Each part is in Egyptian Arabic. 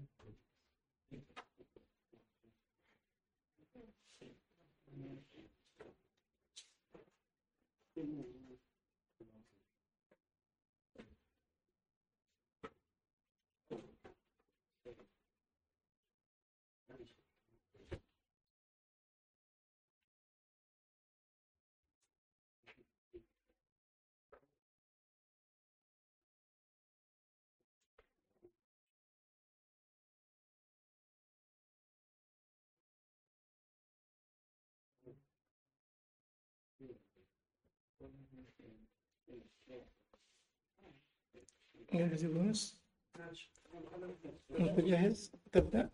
جاهز يا يونس؟ أنت جاهز؟ تبدأ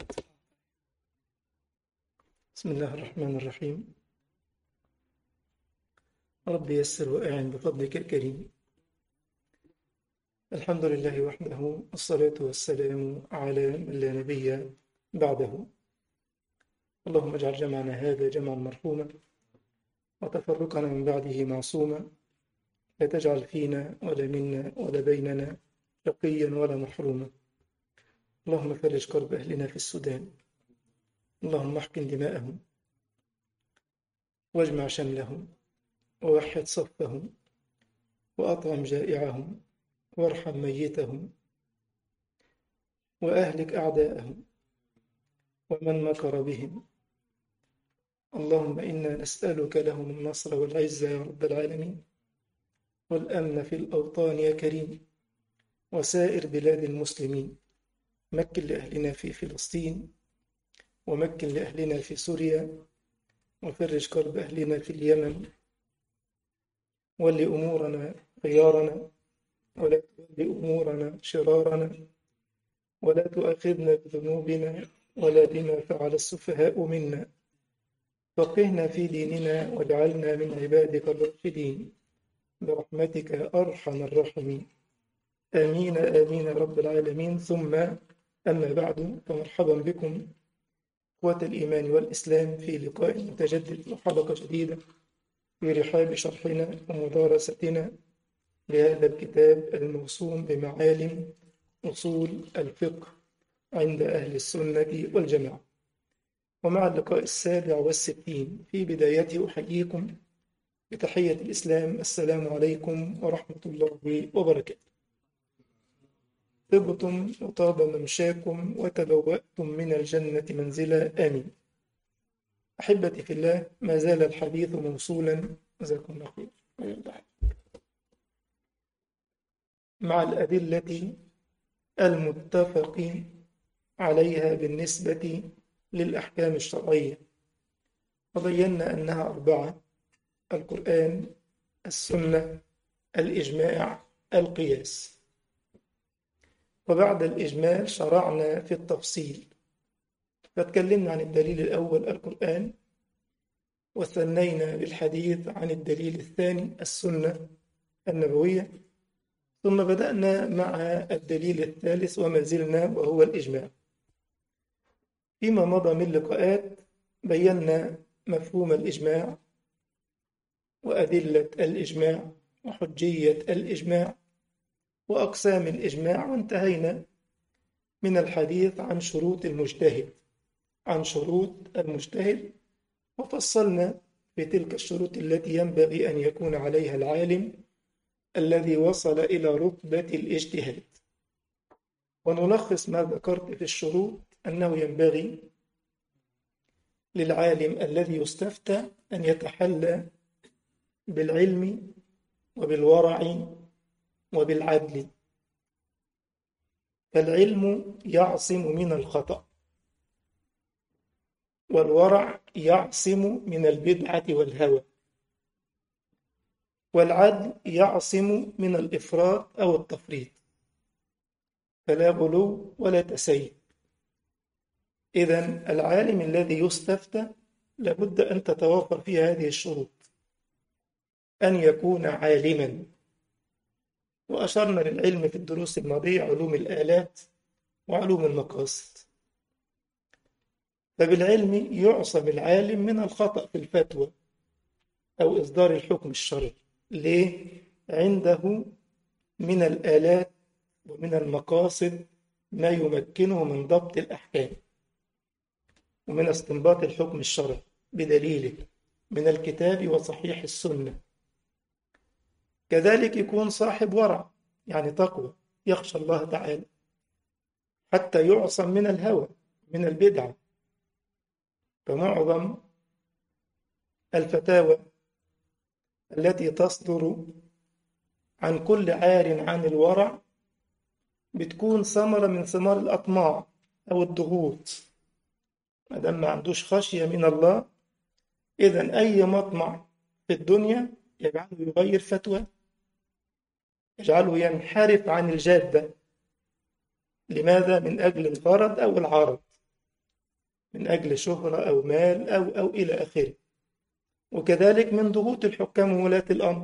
بسم الله الرحمن الرحيم رب يسر وأعن بفضلك الكريم الحمد لله وحده والصلاة والسلام على من لا نبي بعده اللهم اجعل جمعنا هذا جمعا مرحوما وتفرقنا من بعده معصوما لا تجعل فينا ولا منا ولا بيننا شقيا ولا محروما اللهم فرج كرب أهلنا في السودان اللهم احقن دماءهم واجمع شملهم ووحد صفهم وأطعم جائعهم وارحم ميتهم وأهلك أعداءهم ومن مكر بهم اللهم إنا نسألك لهم النصر والعزة يا رب العالمين والأمن في الأوطان يا كريم وسائر بلاد المسلمين مكن لأهلنا في فلسطين ومكن لأهلنا في سوريا وفرج كرب أهلنا في اليمن ول أمورنا خيارنا ولا تول أمورنا شرارنا ولا تؤاخذنا بذنوبنا ولا بما فعل السفهاء منا فقهنا في ديننا واجعلنا من عبادك الراشدين برحمتك يا أرحم الراحمين آمين آمين يا رب العالمين ثم أما بعد فمرحبا بكم إخوة الإيمان والإسلام في لقاء متجدد وحلقة جديدة في رحاب شرحنا ومدارستنا لهذا الكتاب الموسوم بمعالم أصول الفقه عند أهل السنة والجماعة ومع اللقاء السابع والستين في بدايته أحييكم بتحية الإسلام السلام عليكم ورحمة الله وبركاته طبتم وطاب ممشاكم وتبوأتم من الجنة منزلا آمين أحبتي في الله ما زال الحديث موصولا جزاكم الله خير مع الأدلة المتفق عليها بالنسبة للأحكام الشرعية وبينا أنها أربعة القرآن السنة الإجماع القياس وبعد الإجمال شرعنا في التفصيل فتكلمنا عن الدليل الأول القرآن وثنينا بالحديث عن الدليل الثاني السنة النبوية ثم بدأنا مع الدليل الثالث وما زلنا وهو الإجماع فيما مضى من لقاءات بينا مفهوم الإجماع وأدلة الإجماع وحجية الإجماع وأقسام الإجماع وانتهينا من الحديث عن شروط المجتهد عن شروط المجتهد وفصلنا في تلك الشروط التي ينبغي أن يكون عليها العالم الذي وصل إلى رتبة الاجتهاد ونلخص ما ذكرت في الشروط أنه ينبغي للعالم الذي يستفتى أن يتحلى بالعلم وبالورع وبالعدل فالعلم يعصم من الخطأ والورع يعصم من البدعة والهوى والعدل يعصم من الإفراط أو التفريط فلا غلو ولا تسيب إذا العالم الذي يستفتى لابد أن تتوافر فيه هذه الشروط أن يكون عالما وأشرنا للعلم في الدروس الماضية علوم الآلات وعلوم المقاصد فبالعلم يعصم العالم من الخطأ في الفتوى أو إصدار الحكم الشرعي ليه؟ عنده من الآلات ومن المقاصد ما يمكنه من ضبط الأحكام ومن استنباط الحكم الشرعي بدليله من الكتاب وصحيح السنة كذلك يكون صاحب ورع يعني تقوى يخشى الله تعالى حتى يعصم من الهوى من البدعة فمعظم الفتاوى التي تصدر عن كل عار عن الورع بتكون ثمرة من ثمار الأطماع أو الضغوط ما دام ما عندوش خشية من الله إذا أي مطمع في الدنيا يجعله يغير فتوى يجعله ينحرف عن الجادة لماذا؟ من أجل الغرض أو العرض من أجل شهرة أو مال أو أو إلى آخره وكذلك من ضغوط الحكام وولاة الأمر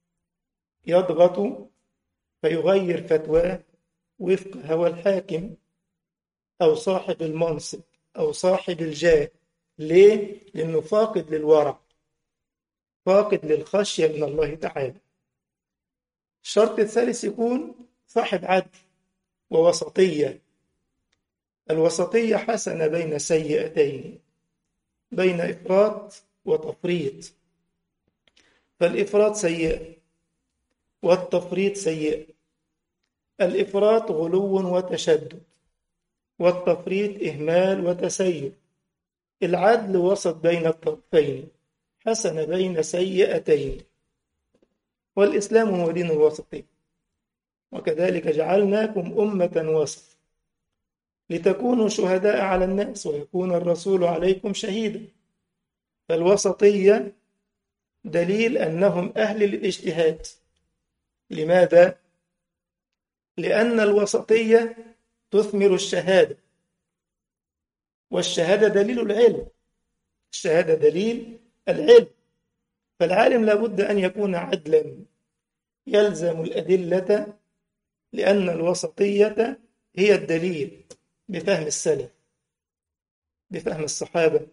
يضغط فيغير فتواه وفق هوى الحاكم أو صاحب المنصب أو صاحب الجاه ليه؟ لأنه فاقد للورع فاقد للخشية من الله تعالى الشرط الثالث يكون صاحب عدل ووسطية الوسطية حسنة بين سيئتين بين إفراط وتفريط فالإفراط سيء والتفريط سيء الإفراط غلو وتشدد والتفريط إهمال وتسيب العدل وسط بين الطرفين حسن بين سيئتين والإسلام هو دين الوسطية وكذلك جعلناكم أمة وسط لتكونوا شهداء على الناس ويكون الرسول عليكم شهيدا فالوسطية دليل أنهم أهل للاجتهاد لماذا؟ لأن الوسطية تثمر الشهادة والشهادة دليل العلم الشهادة دليل العلم فالعالم لابد أن يكون عدلا يلزم الأدلة لأن الوسطية هي الدليل بفهم السلف بفهم الصحابة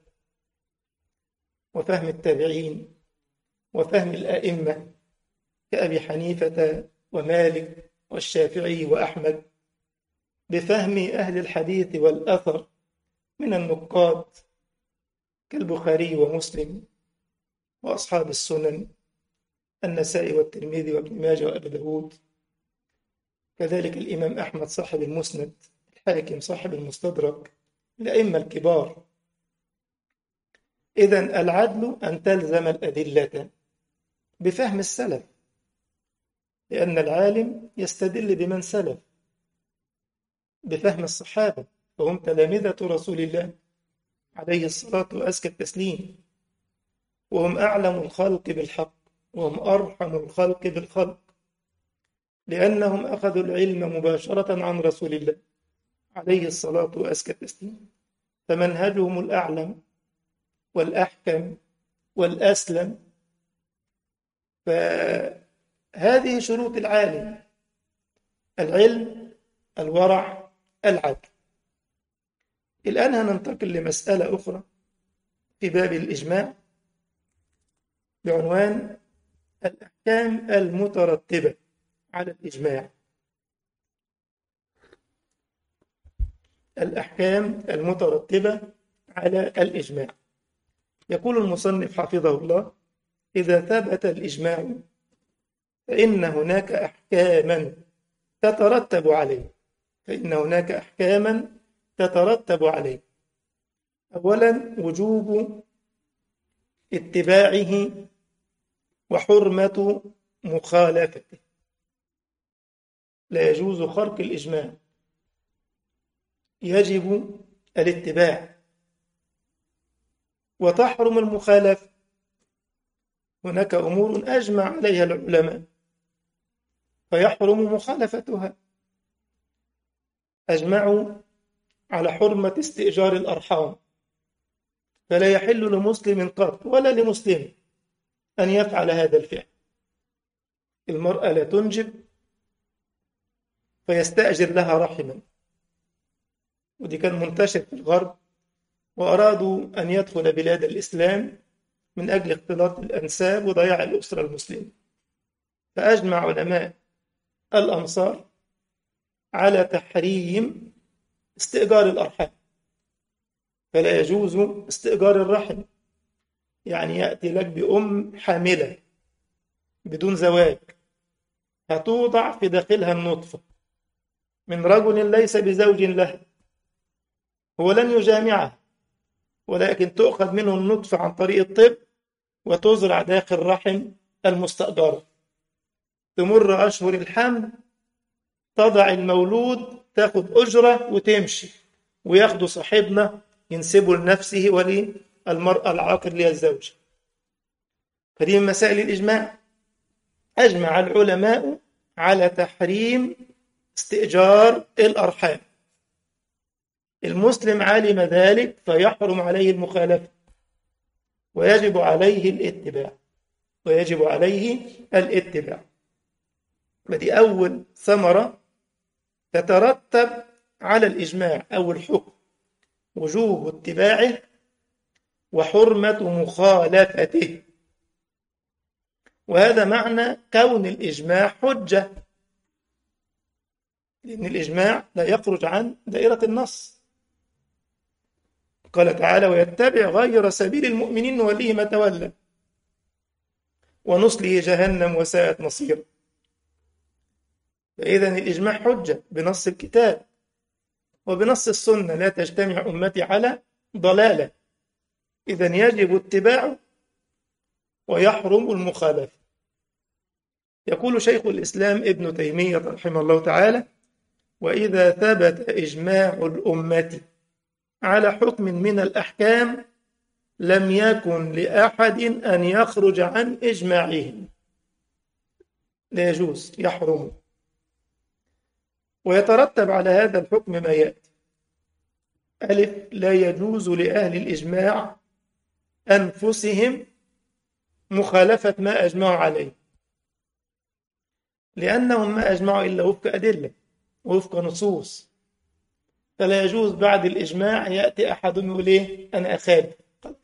وفهم التابعين وفهم الأئمة كأبي حنيفة ومالك والشافعي وأحمد بفهم أهل الحديث والأثر من النقاد كالبخاري ومسلم وأصحاب السنن النسائي والترمذي وابن ماجه وأبي داود كذلك الإمام أحمد صاحب المسند الحاكم صاحب المستدرك الأئمة الكبار إذا العدل أن تلزم الأدلة بفهم السلف لأن العالم يستدل بمن سلف بفهم الصحابة وهم تلامذة رسول الله عليه الصلاة وأزكى التسليم وهم أعلم الخلق بالحق وهم أرحم الخلق بالخلق لأنهم أخذوا العلم مباشرة عن رسول الله عليه الصلاة وأزكى التسليم فمنهجهم الأعلم والأحكم والأسلم فهذه شروط العالم العلم الورع العدل الآن هننتقل لمسألة أخرى في باب الإجماع بعنوان الأحكام المترتبة على الإجماع الأحكام المترتبة على الإجماع يقول المصنف حفظه الله إذا ثبت الإجماع فإن هناك أحكاما تترتب عليه فإن هناك أحكاما تترتب عليه أولا وجوب اتباعه وحرمة مخالفته لا يجوز خرق الإجماع يجب الاتباع وتحرم المخالفة هناك أمور أجمع عليها العلماء فيحرم مخالفتها أجمعوا على حرمة استئجار الأرحام فلا يحل لمسلم قط ولا لمسلم أن يفعل هذا الفعل المرأة لا تنجب فيستأجر لها رحما ودي كان منتشر في الغرب وأرادوا أن يدخل بلاد الإسلام من أجل اختلاط الأنساب وضياع الأسرة المسلمة فأجمع علماء الأمصار على تحريم استئجار الأرحام فلا يجوز استئجار الرحم يعني يأتي لك بأم حاملة بدون زواج هتوضع في داخلها النطفة من رجل ليس بزوج لها هو لن يجامعها ولكن تؤخذ منه النطفة عن طريق الطب وتزرع داخل رحم المستأجرة تمر أشهر الحمل تضع المولود تاخد أجرة وتمشي وياخدوا صاحبنا ينسبه لنفسه وللمرأة العاقر اللي هي الزوجة فدي من مسائل الإجماع أجمع العلماء على تحريم استئجار الأرحام المسلم علم ذلك فيحرم عليه المخالفة ويجب عليه الاتباع ويجب عليه الاتباع ودي أول ثمرة تترتب على الإجماع أول حكم وجوب اتباعه وحرمة مخالفته وهذا معنى كون الإجماع حجة لأن الإجماع لا يخرج عن دائرة النص قال تعالى ويتبع غير سبيل المؤمنين نوليه ما تولى ونصله جهنم وساءت مصيرا فإذا الإجماع حجة بنص الكتاب وبنص السنة لا تجتمع أمتي على ضلالة إذا يجب اتباعه ويحرم المخالفة يقول شيخ الإسلام ابن تيمية رحمه الله تعالى وإذا ثبت إجماع الأمة على حكم من الأحكام لم يكن لأحد أن يخرج عن إجماعهم لا يجوز يحرم ويترتب على هذا الحكم ما يأتي ألف لا يجوز لأهل الإجماع أنفسهم مخالفة ما أجمعوا عليه لأنهم ما أجمعوا إلا وفق أدلة وفق نصوص فلا يجوز بعد الإجماع يأتي أحد يقول إيه أنا أخالف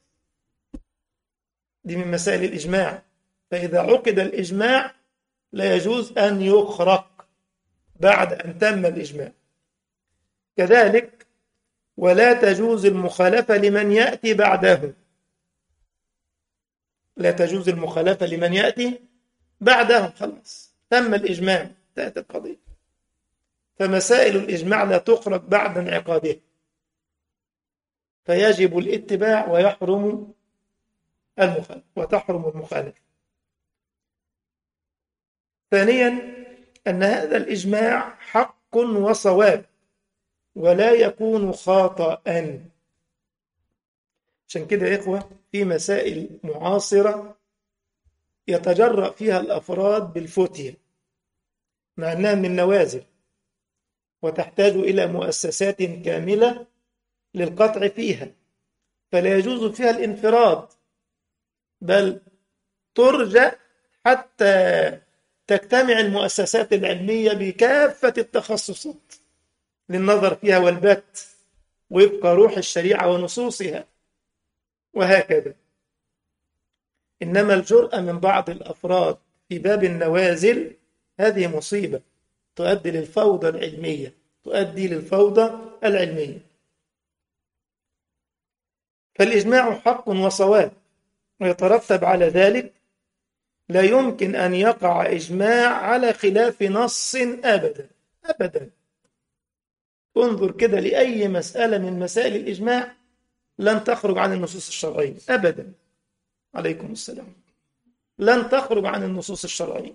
دي من مسائل الإجماع فإذا عقد الإجماع لا يجوز أن يخرق بعد أن تم الإجماع كذلك ولا تجوز المخالفة لمن يأتي بعده لا تجوز المخالفة لمن يأتي بعدهم خلاص تم الإجماع انتهت القضية فمسائل الإجماع لا تخرج بعد انعقادها فيجب الاتباع ويحرم المخالفة وتحرم المخالفة ثانيا أن هذا الإجماع حق وصواب ولا يكون خاطئا عشان كده يا إخوة في مسائل معاصرة يتجرأ فيها الأفراد بالفتية مع أنها من النوازل وتحتاج إلى مؤسسات كاملة للقطع فيها فلا يجوز فيها الانفراد بل ترجع حتى تجتمع المؤسسات العلمية بكافة التخصصات للنظر فيها والبت وفق روح الشريعة ونصوصها وهكذا إنما الجرأة من بعض الأفراد في باب النوازل هذه مصيبة تؤدي للفوضى العلمية تؤدي للفوضى العلمية فالإجماع حق وصواب ويترتب على ذلك لا يمكن أن يقع إجماع على خلاف نص أبدا أبدا انظر كده لأي مسألة من مسائل الإجماع لن تخرج عن النصوص الشرعية أبدا عليكم السلام لن تخرج عن النصوص الشرعية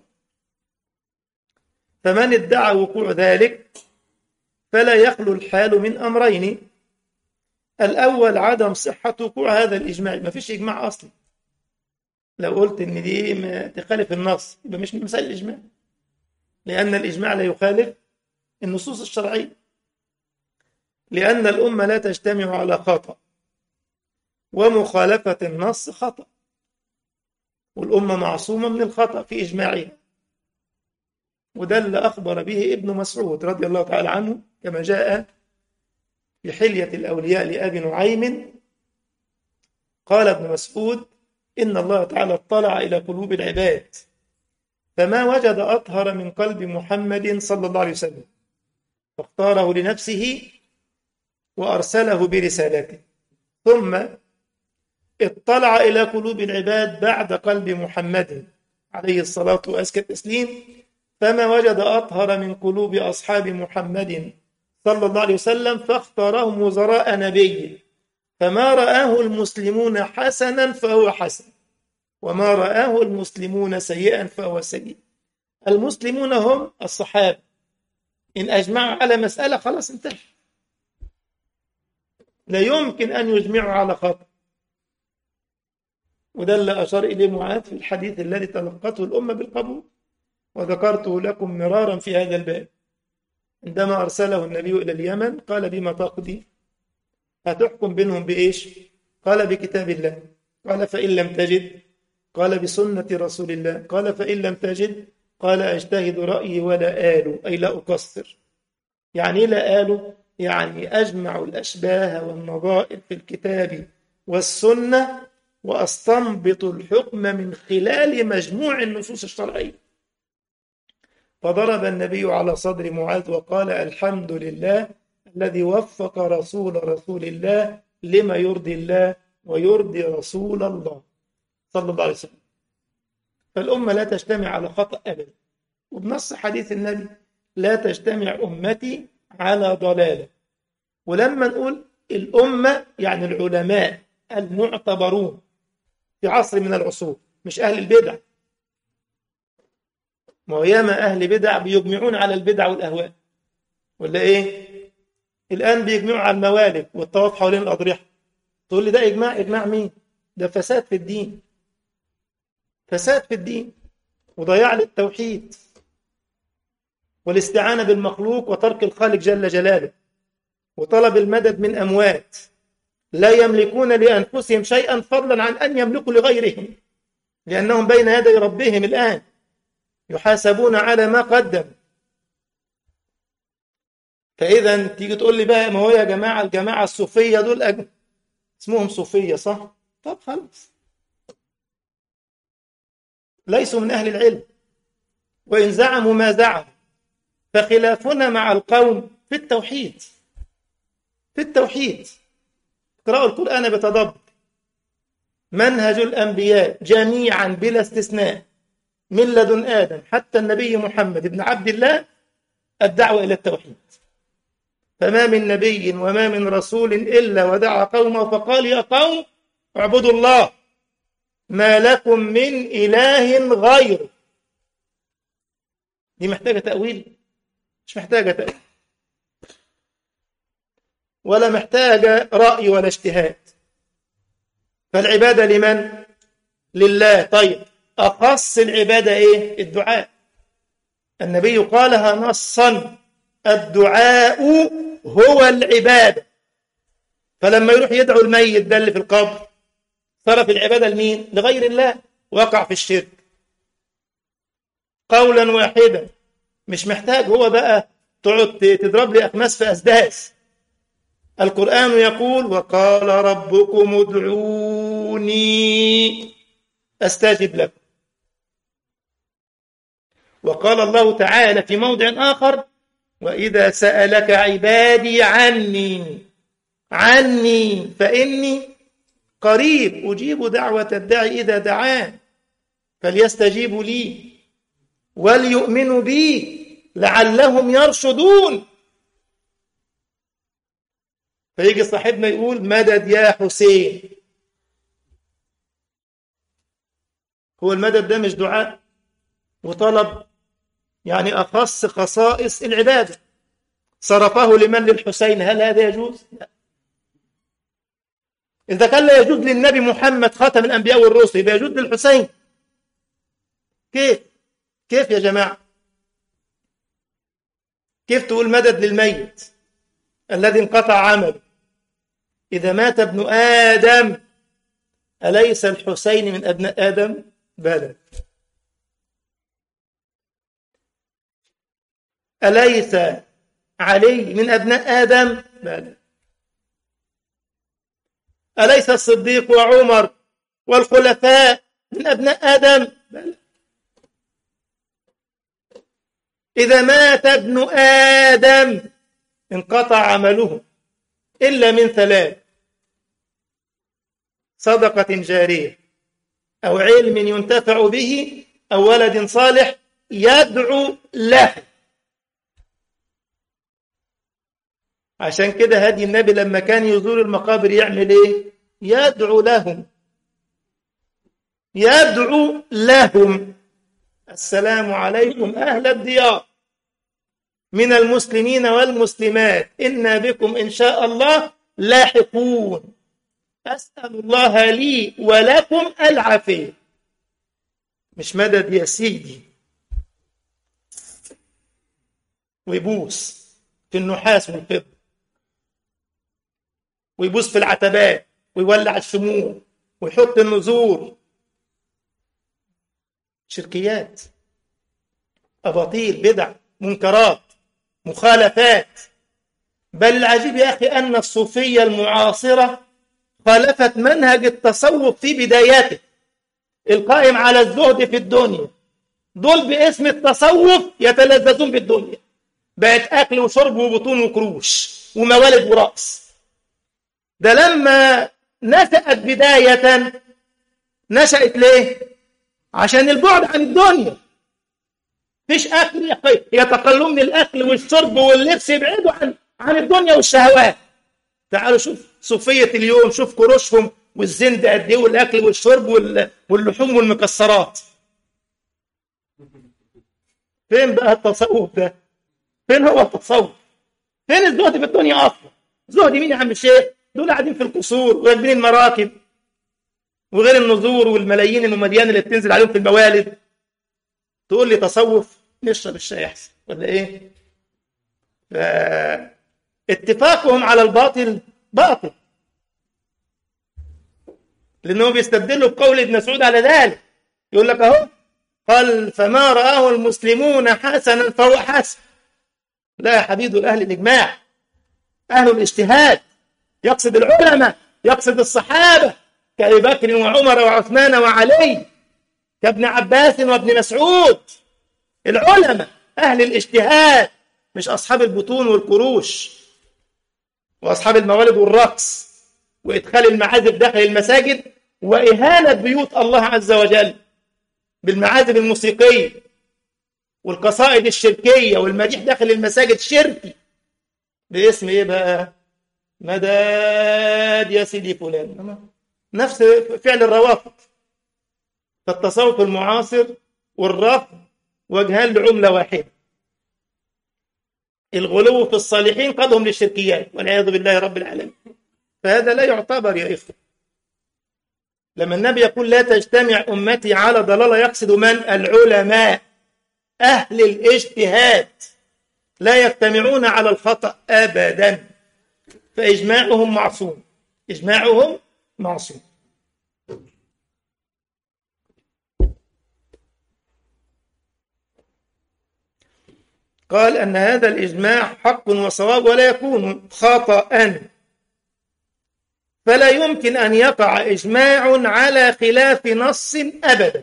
فمن ادعى وقوع ذلك فلا يخلو الحال من أمرين الأول عدم صحة وقوع هذا الإجماع ما فيش إجماع أصلا لو قلت إن دي تخالف النص يبقى مش من مسائل الإجماع لأن الإجماع لا يخالف النصوص الشرعية لأن الأمة لا تجتمع على خطأ ومخالفة النص خطأ والأمة معصومة من الخطأ في إجماعها وده اللي أخبر به ابن مسعود رضي الله تعالى عنه كما جاء في حلية الأولياء لأبي نعيم قال ابن مسعود إن الله تعالى اطلع إلى قلوب العباد فما وجد أطهر من قلب محمد صلى الله عليه وسلم فاختاره لنفسه وأرسله برسالته ثم اطلع إلى قلوب العباد بعد قلب محمد عليه الصلاة وأزكى التسليم فما وجد أطهر من قلوب أصحاب محمد صلى الله عليه وسلم فاختارهم وزراء نبيه فما رآه المسلمون حسنا فهو حسن وما رآه المسلمون سيئا فهو سيء المسلمون هم الصحابة إن أجمعوا على مسألة خلاص انتهى لا يمكن أن يجمعوا على خطأ وده اللي أشار إليه معاذ في الحديث الذي تلقته الأمة بالقبول وذكرته لكم مرارا في هذا الباب عندما أرسله النبي إلى اليمن قال بما تقضي هتحكم بينهم بإيش قال بكتاب الله قال فإن لم تجد قال بسنة رسول الله قال فإن لم تجد قال أجتهد رأيي ولا آل أي لا أقصر يعني لا آل يعني أجمع الأشباه والنظائر في الكتاب والسنة وأستنبط الحكم من خلال مجموع النصوص الشرعية فضرب النبي على صدر معاذ وقال الحمد لله الذي وفق رسول رسول الله لما يرضي الله ويرضي رسول الله صلى الله عليه وسلم فالأمة لا تجتمع على خطأ أبدا وبنص حديث النبي لا تجتمع أمتي على ضلالة ولما نقول الأمة يعني العلماء المعتبرون في عصر من العصور مش أهل البدع ما هو ياما أهل بدع بيجمعون على البدع والأهواء ولا إيه؟ الآن بيجمعوا على الموالد والطواف حوالين الأضرحة تقول لي ده إجماع إجماع مين؟ ده فساد في الدين فساد في الدين وضياع للتوحيد والاستعانة بالمخلوق وترك الخالق جل جلاله وطلب المدد من أموات لا يملكون لأنفسهم شيئا فضلا عن أن يملكوا لغيرهم لأنهم بين يدي ربهم الآن يحاسبون على ما قدم فإذا تيجي تقول لي بقى ما هو يا جماعة الجماعة الصوفية دول أج... اسمهم صوفية صح؟ طب خلاص ليسوا من أهل العلم وإن زعموا ما زعموا فخلافنا مع القوم في التوحيد في التوحيد اقرأوا القرآن بتدبر منهج الأنبياء جميعا بلا استثناء من لدن آدم حتى النبي محمد بن عبد الله الدعوة إلى التوحيد فما من نبي وما من رسول إلا ودعا قومه فقال يا قوم اعبدوا الله ما لكم من إله غيره دي محتاجة تأويل مش محتاجة تأويل ولا محتاجة رأي ولا اجتهاد فالعبادة لمن؟ لله طيب أخص العبادة إيه؟ الدعاء النبي قالها نصا الدعاء هو العبادة فلما يروح يدعو الميت ده اللي في القبر صرف العبادة لمين؟ لغير الله وقع في الشرك قولا واحدا مش محتاج هو بقى تقعد تضرب لي أخماس في أسداس القرآن يقول وقال ربكم ادعوني أستجب لكم وقال الله تعالى في موضع آخر وإذا سألك عبادي عني عني فإني قريب أجيب دعوة الداعي إذا دعان فليستجيبوا لي وليؤمنوا بي لعلهم يرشدون فيجي صاحبنا يقول مدد يا حسين هو المدد ده مش دعاء وطلب يعني أخص خصائص العبادة صرفه لمن للحسين هل هذا يجوز؟ لا إذا كان لا يجوز للنبي محمد خاتم الأنبياء والرسل يبقى يجوز للحسين كيف؟ كيف يا جماعة؟ كيف تقول مدد للميت الذي انقطع عمله إذا مات ابن آدم أليس الحسين من أبناء آدم؟ بلى أليس علي من أبناء آدم؟ بلى أليس الصديق وعمر والخلفاء من أبناء آدم؟ بلى إذا مات ابن آدم انقطع عمله إلا من ثلاث صدقة جارية أو علم ينتفع به أو ولد صالح يدعو له عشان كده هدي النبي لما كان يزور المقابر يعمل ايه يدعو لهم يدعو لهم السلام عليكم أهل الديار من المسلمين والمسلمات إنا بكم إن شاء الله لاحقون أسأل الله لي ولكم العافية مش مدد يا سيدي ويبوس في النحاس والفضة ويبوس في العتبات ويولع الشموع ويحط النذور شركيات أباطيل بدع منكرات مخالفات بل العجيب يا أخي أن الصوفية المعاصرة خالفت منهج التصوف في بداياته القائم على الزهد في الدنيا دول باسم التصوف يتلذذون بالدنيا بقت أكل وشرب وبطون وكروش وموالد ورأس ده لما نشأت بداية نشأت ليه؟ عشان البعد عن الدنيا فيش أكل يتقلوا من الأكل والشرب واللبس يبعدوا عن عن الدنيا والشهوات تعالوا شوف صوفية اليوم شوف كروشهم والزند قد ايه والاكل والشرب واللحوم والمكسرات فين بقى التصوف ده فين هو التصوف فين الزهد في الدنيا اصلا زهد مين يا عم الشيخ دول قاعدين في القصور وراكبين المراكب وغير النذور والملايين المليان اللي بتنزل عليهم في الموالد تقول لي تصوف نشرب الشاي احسن ولا ايه ف... اتفاقهم على الباطل باطل لانهم بيستبدلوا بقول ابن مسعود على ذلك يقول لك اهو قال فما رآه المسلمون حسنا فهو حسن لا يا حبيبي الاهل الاجماع اهل الاجتهاد يقصد العلماء يقصد الصحابه كابي بكر وعمر وعثمان وعلي كابن عباس وابن مسعود العلماء اهل الاجتهاد مش اصحاب البطون والكروش واصحاب الموالد والرقص وادخال المعازف داخل المساجد واهانه بيوت الله عز وجل بالمعازف الموسيقيه والقصائد الشركيه والمديح داخل المساجد شركي باسم ايه بقى مداد يا سيدي فلان نفس فعل الروافض فالتصوف المعاصر والرفض وجهان لعمله واحده الغلو في الصالحين قادهم للشركيات والعياذ بالله رب العالمين فهذا لا يعتبر يا إخوة لما النبي يقول لا تجتمع أمتي على ضلالة يقصد من العلماء أهل الاجتهاد لا يجتمعون على الخطأ أبدا فإجماعهم معصوم إجماعهم معصوم قال أن هذا الإجماع حق وصواب ولا يكون خطأ فلا يمكن أن يقع إجماع على خلاف نص أبدا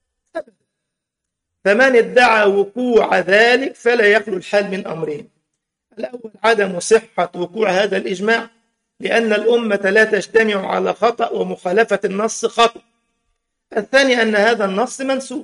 فمن ادعى وقوع ذلك فلا يخلو الحال من أمرين الأول عدم صحة وقوع هذا الإجماع لأن الأمة لا تجتمع على خطأ ومخالفة النص خطأ الثاني أن هذا النص منسوخ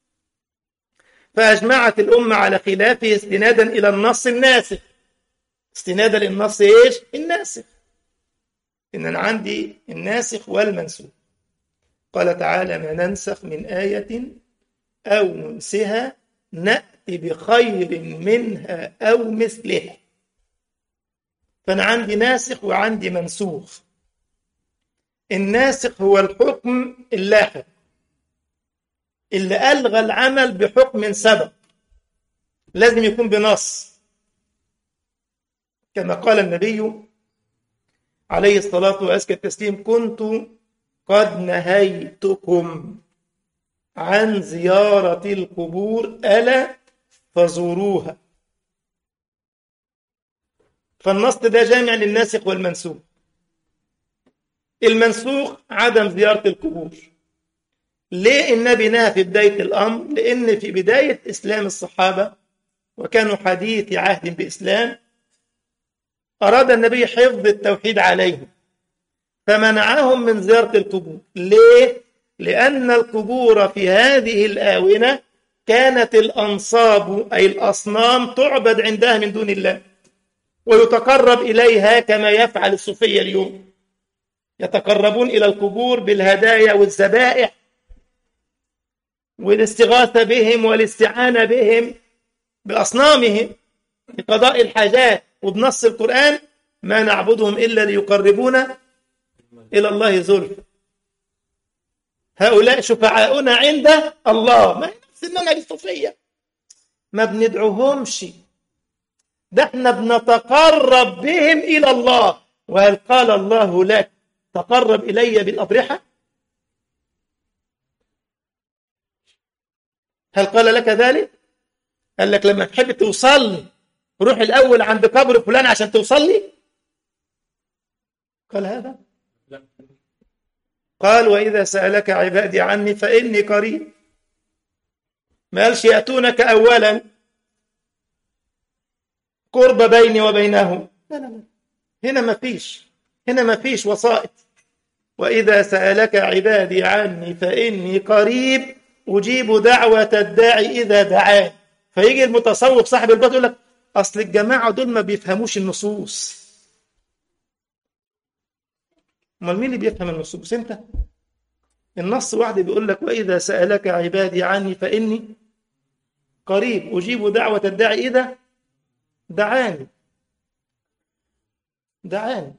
فأجمعت الأمة على خلافه استنادا إلى النص الناسخ استنادا للنص إيش؟ الناسخ إن أنا عندي الناسخ والمنسوخ قال تعالى ما ننسخ من آية أو ننسها نأتي بخير منها أو مثلها فأنا عندي ناسخ وعندي منسوخ الناسخ هو الحكم اللاحق اللي ألغى العمل بحكم سبق لازم يكون بنص كما قال النبي عليه الصلاة وأزكى التسليم كنت قد نهيتكم عن زيارة القبور ألا فزوروها فالنص ده جامع للناسخ والمنسوخ المنسوخ عدم زيارة القبور ليه النبي نهى في بداية الأمر لأن في بداية إسلام الصحابة وكانوا حديث عهد بإسلام أراد النبي حفظ التوحيد عليهم فمنعهم من زيارة القبور ليه؟ لأن القبور في هذه الآونة كانت الأنصاب أي الأصنام تعبد عندها من دون الله ويتقرب إليها كما يفعل الصوفية اليوم يتقربون إلى القبور بالهدايا والذبائح والاستغاثة بهم والاستعانة بهم بأصنامهم لقضاء الحاجات وبنص القرآن ما نعبدهم إلا ليقربونا إلى الله زلفى هؤلاء شفعاؤنا عند الله ما هي نفس المنهج الصوفية ما بندعوهمش ده احنا بنتقرب بهم إلى الله وهل قال الله لك تقرب إلي بالأضرحة هل قال لك ذلك قال لك لما تحب توصل روح الأول عند قبر فلان عشان توصل لي قال هذا لا قال وإذا سألك عبادي عني فإني قريب ما قالش يأتونك أولا قرب بيني وبينهم لا لا لا هنا ما فيش هنا ما فيش وسائط وإذا سألك عبادي عني فإني قريب أجيب دعوة الداعي إذا دعان فيجي المتصوف صاحب البيت يقول لك أصل الجماعة دول ما بيفهموش النصوص امال مين اللي بيفهم النصوص انت النص واحد بيقول لك واذا سالك عبادي عني فاني قريب اجيب دعوه الداعي اذا دعاني دعاني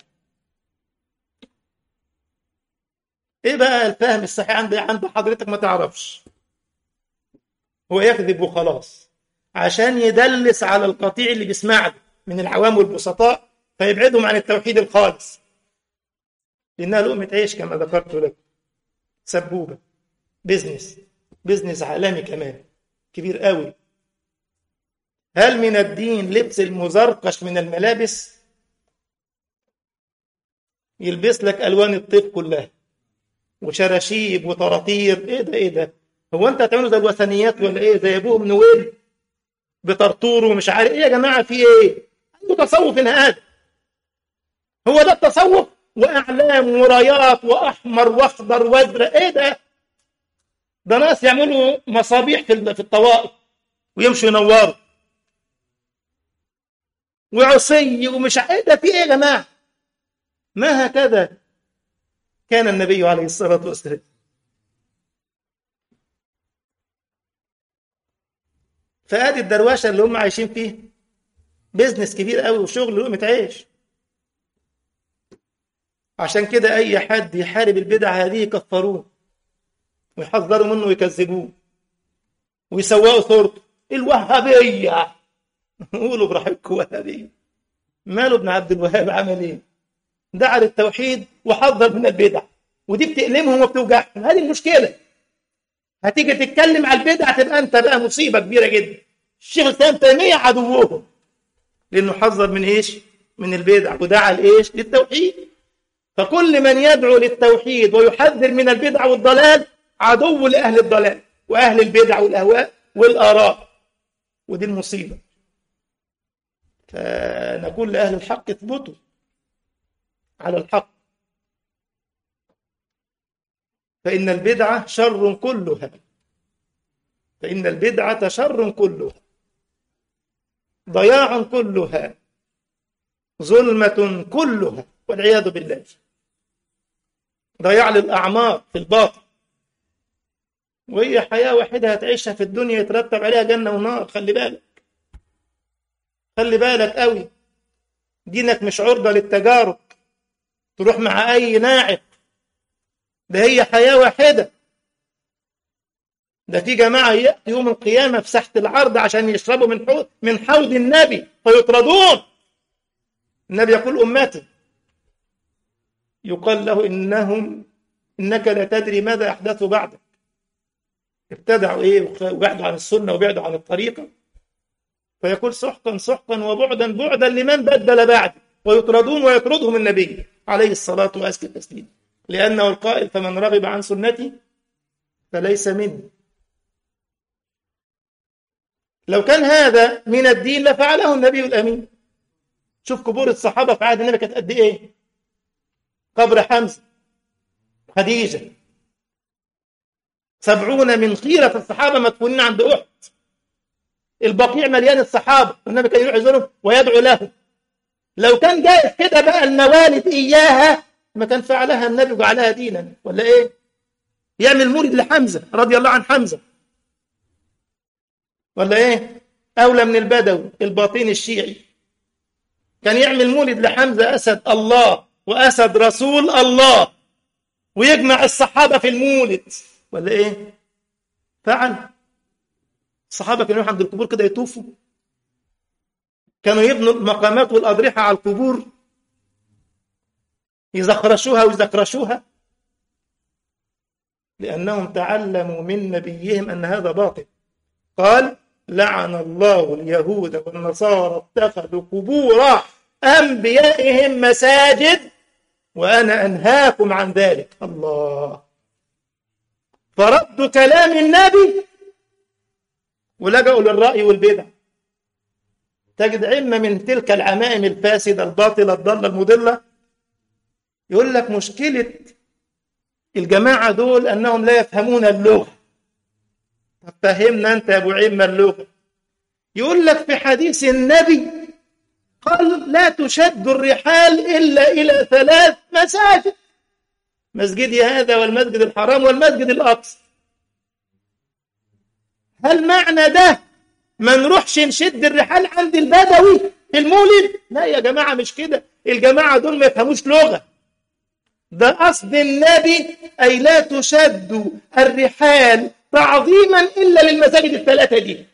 ايه بقى الفهم الصحيح عند عند حضرتك ما تعرفش هو يكذب وخلاص عشان يدلس على القطيع اللي بيسمع له من العوام والبسطاء فيبعدهم عن التوحيد الخالص لأنها لقمة عيش كما ذكرت لك سبوبة بيزنس بيزنس عالمي كمان كبير قوي هل من الدين لبس المزرقش من الملابس يلبس لك ألوان الطيف كلها وشراشيب وطراطير ايه ده ايه ده هو انت هتعملوا زي الوثنيات ولا ايه زي ابوهم نويل بطرطور ومش عارف ايه يا جماعه في ايه عنده تصوف هذا هو ده التصوف واعلام ورايات واحمر واخضر وازرق ايه ده ده ناس يعملوا مصابيح في في الطوائف ويمشوا ينوروا وعصي ومش ع- ايه ده في ايه يا جماعه ما هكذا كان النبي عليه الصلاه والسلام فادي الدروشه اللي هم عايشين فيه بيزنس كبير قوي وشغل لقمه عيش عشان كده أي حد يحارب البدع هذه يكفروه ويحذروا منه ويكذبوه ويسوقوا صورته الوهابية قولوا براحتكم وهابية ماله ابن عبد الوهاب عمل ايه؟ دعا للتوحيد وحذر من البدع ودي بتألمهم وبتوجعهم هذه المشكلة هتيجي تتكلم على البدع تبقى انت بقى مصيبة كبيرة جدا الشيخ الإسلام تيمية عدوهم لأنه حذر من ايش؟ من البدع ودعا لايش؟ للتوحيد فكل من يدعو للتوحيد ويحذر من البدع والضلال عدو لأهل الضلال وأهل البدع والأهواء والآراء ودي المصيبة فنقول لأهل الحق اثبتوا على الحق فإن البدعة شر كلها فإن البدعة شر كلها ضياع كلها ظلمة كلها والعياذ بالله ضياع للأعمار في الباطن وهي حياة واحدة هتعيشها في الدنيا يترتب عليها جنة ونار خلي بالك خلي بالك قوي دينك مش عرضة للتجارب تروح مع أي ناعق ده هي حياة واحدة ده في جماعة يأتي يوم القيامة في ساحة العرض عشان يشربوا من حوض من حوض النبي فيطردون النبي يقول أمتي يقال له إنهم إنك لا تدري ماذا أحدثوا بعدك ابتدعوا إيه وبعدوا عن السنة وبعدوا عن الطريقة فيقول سحقا سحقا وبعدا بعدا لمن بدل بعد ويطردون ويطردهم النبي عليه الصلاة وأزكى التسليم لأنه القائل فمن رغب عن سنتي فليس مني لو كان هذا من الدين لفعله النبي الأمين شوف قبور الصحابة في عهد النبي كانت قد إيه قبر حمزة خديجة سبعون من خيرة الصحابة مدفونين عند أحد البقيع مليان الصحابة والنبي كان يروح يزورهم ويدعو لهم لو كان جائز كده بقى الموالد إياها ما كان فعلها النبي وجعلها دينا ولا إيه يعمل مولد لحمزة رضي الله عن حمزة ولا إيه أولى من البدوي الباطين الشيعي كان يعمل مولد لحمزة أسد الله وأسد رسول الله ويجمع الصحابة في المولد ولا إيه فعل الصحابة كانوا يروحوا عند القبور كده يطوفوا كانوا يبنوا المقامات والأضرحة على القبور يزخرشوها ويزكرشوها لأنهم تعلموا من نبيهم أن هذا باطل قال لعن الله اليهود والنصارى اتخذوا قبور أنبيائهم مساجد وأنا أنهاكم عن ذلك الله فردوا كلام النبي ولجأوا للرأي والبدع تجد عمة من تلك العمائم الفاسدة الباطلة الضالة المضلة يقول لك مشكلة الجماعة دول أنهم لا يفهمون اللغة طب فهمنا أنت يا أبو عمة اللغة يقول لك في حديث النبي قال لا تشد الرحال إلا إلى ثلاث مساجد مسجدي هذا والمسجد الحرام والمسجد الأقصى هل معنى ده ما نروحش نشد الرحال عند البدوي في المولد لا يا جماعة مش كده الجماعة دول ما يفهموش لغة ده قصد النبي أي لا تشد الرحال تعظيما إلا للمساجد الثلاثة دي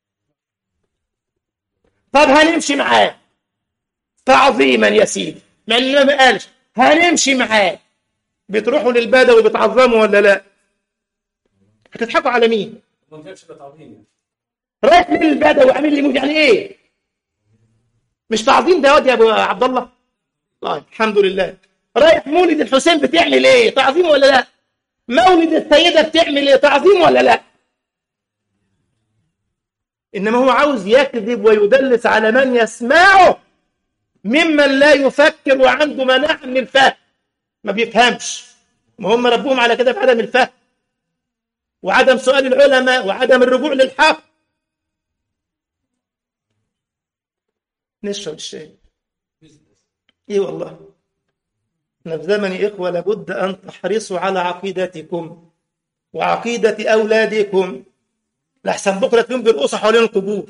طب هنمشي معاه تعظيما يا سيدي مع انه ما قالش هنمشي معاه بتروحوا للبدوي بتعظموا ولا لا هتضحكوا على مين ما كانش ده تعظيم يعني رايح للبدوي عامل لي موت يعني ايه مش تعظيم ده يا ابو عبد الله طيب الحمد لله رايح مولد الحسين بتعمل ايه تعظيم ولا لا مولد السيده بتعمل ايه تعظيم ولا لا انما هو عاوز يكذب ويدلس على من يسمعه ممن لا يفكر وعنده مناعه من الفهم ما بيفهمش ما هم ربهم على كده بعدم الفهم وعدم سؤال العلماء وعدم الرجوع للحق نشرب الشاي ايه والله احنا في زمن اخوه لابد ان تحرصوا على عقيدتكم وعقيده اولادكم لحسن بكره تلاقيهم بيرقصوا حوالين القبور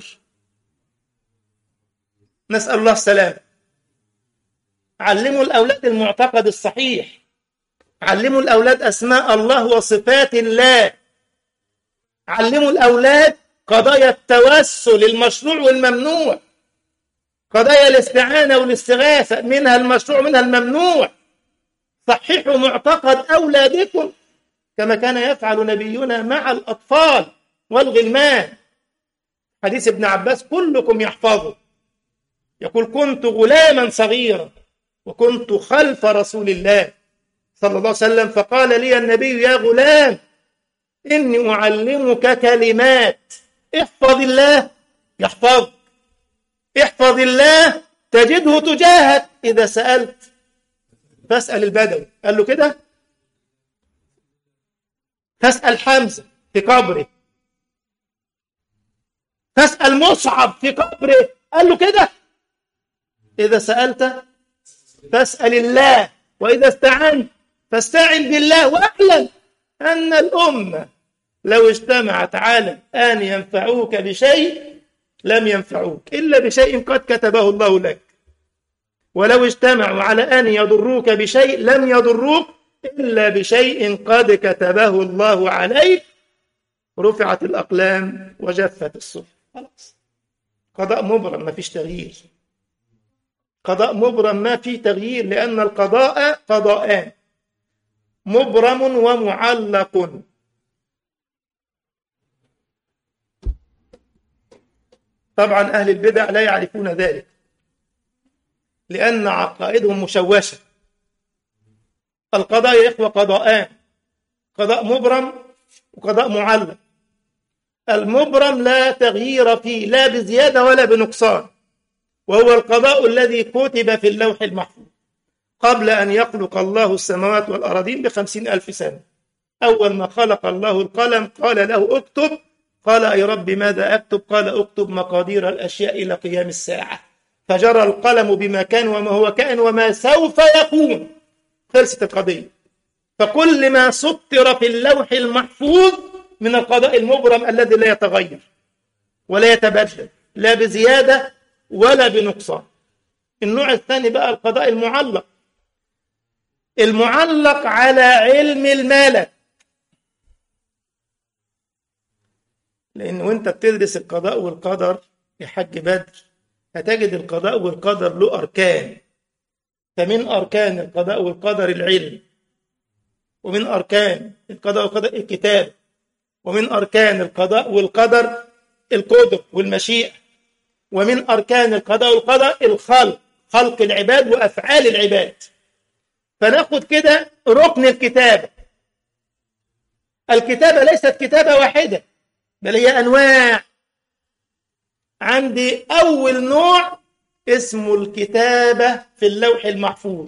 نسال الله السلامه علموا الاولاد المعتقد الصحيح علموا الاولاد اسماء الله وصفات الله علموا الاولاد قضايا التوسل المشروع والممنوع قضايا الاستعانة والاستغاثة منها المشروع منها الممنوع صححوا معتقد أولادكم كما كان يفعل نبينا مع الأطفال والغلمان حديث ابن عباس كلكم يحفظه يقول كنت غلاما صغيرا وكنت خلف رسول الله صلى الله عليه وسلم فقال لي النبي يا غلام إني أعلمك كلمات احفظ الله يحفظك احفظ الله تجده تجاهك إذا سألت فاسأل البدوي قال له كده فاسأل حمزة في قبره فاسأل مصعب في قبره قال له كده إذا سألت فاسأل الله وإذا استعنت فاستعن بالله واعلم أن الأمة لو اجتمعت على أن ينفعوك بشيء لم ينفعوك إلا بشيء قد كتبه الله لك ولو اجتمعوا على أن يضروك بشيء لم يضروك إلا بشيء قد كتبه الله عليك رفعت الأقلام وجفت الصحف خلاص قضاء مبرم ما فيش تغيير قضاء مبرم ما فيه تغيير لأن القضاء قضاءان مبرم ومعلق طبعا أهل البدع لا يعرفون ذلك لأن عقائدهم مشوشة القضاء يا إخوة قضاءان قضاء مبرم وقضاء معلق المبرم لا تغيير فيه لا بزيادة ولا بنقصان وهو القضاء الذي كتب في اللوح المحفوظ قبل أن يخلق الله السماوات والأراضين بخمسين ألف سنة أول ما خلق الله القلم قال له اكتب قال أي رب ماذا أكتب قال اكتب مقادير الأشياء إلى قيام الساعة فجرى القلم بما كان وما هو كائن وما سوف يكون خلصت القضية فكل ما سطر في اللوح المحفوظ من القضاء المبرم الذي لا يتغير ولا يتبدل لا بزيادة ولا بنقصان النوع الثاني بقى القضاء المعلق المعلق على علم الملك لأن وانت بتدرس القضاء والقدر يا حاج بدر هتجد القضاء والقدر له أركان فمن أركان القضاء والقدر العلم ومن أركان القضاء والقدر الكتاب ومن أركان القضاء والقدر القدر والمشيئة ومن أركان القضاء والقدر الخلق خلق العباد وأفعال العباد فناخد كده ركن الكتابة الكتابة ليست كتابة واحدة بل هي أنواع عندي أول نوع اسمه الكتابة في اللوح المحفوظ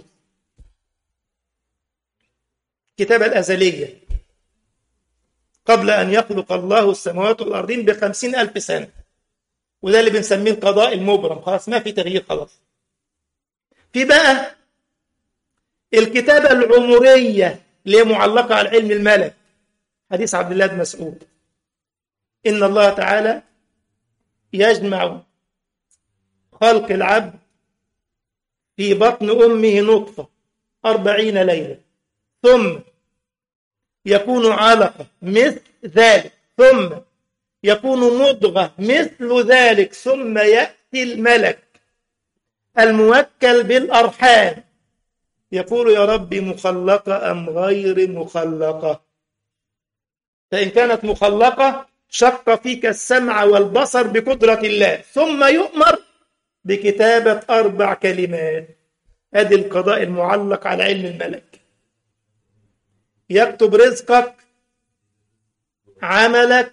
الكتابة الأزلية قبل أن يخلق الله السماوات والأرضين بخمسين ألف سنة وده اللي بنسميه القضاء المبرم خلاص ما في تغيير خلاص في بقى الكتابة العمرية اللي هي معلقة على علم الملك حديث عبد الله بن مسعود إن الله تعالى يجمع خلق العبد في بطن أمه نطفة أربعين ليلة ثم يكون علقة مثل ذلك ثم يكون مضغة مثل ذلك ثم يأتي الملك الموكل بالأرحام يقول يا رب مخلقة أم غير مخلقة فإن كانت مخلقة شق فيك السمع والبصر بقدرة الله ثم يؤمر بكتابة أربع كلمات أدي القضاء المعلق على علم الملك يكتب رزقك عملك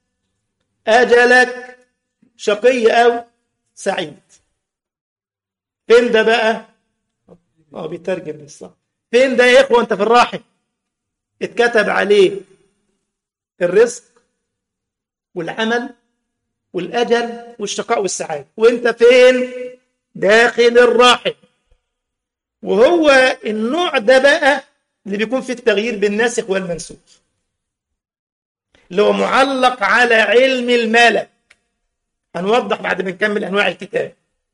أجلك شقي أو سعيد فين ده بقى اه بيترجم بالصح فين ده يا إخوة أنت في الراحل اتكتب عليه الرزق والعمل والأجل والشقاء والسعادة وانت فين داخل الراحل وهو النوع ده بقى اللي بيكون فيه التغيير بالناسخ والمنسوخ اللي هو معلق على علم الملك هنوضح بعد ما نكمل أنواع الكتاب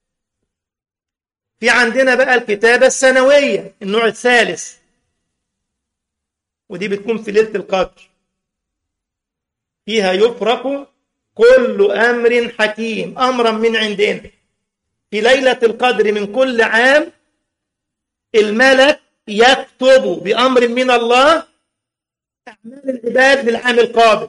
في عندنا بقى الكتابة السنوية النوع الثالث ودي بتكون في ليلة القدر فيها يفرق كل أمر حكيم أمرا من عندنا في ليلة القدر من كل عام الملك يكتب بأمر من الله أعمال العباد للعام القادم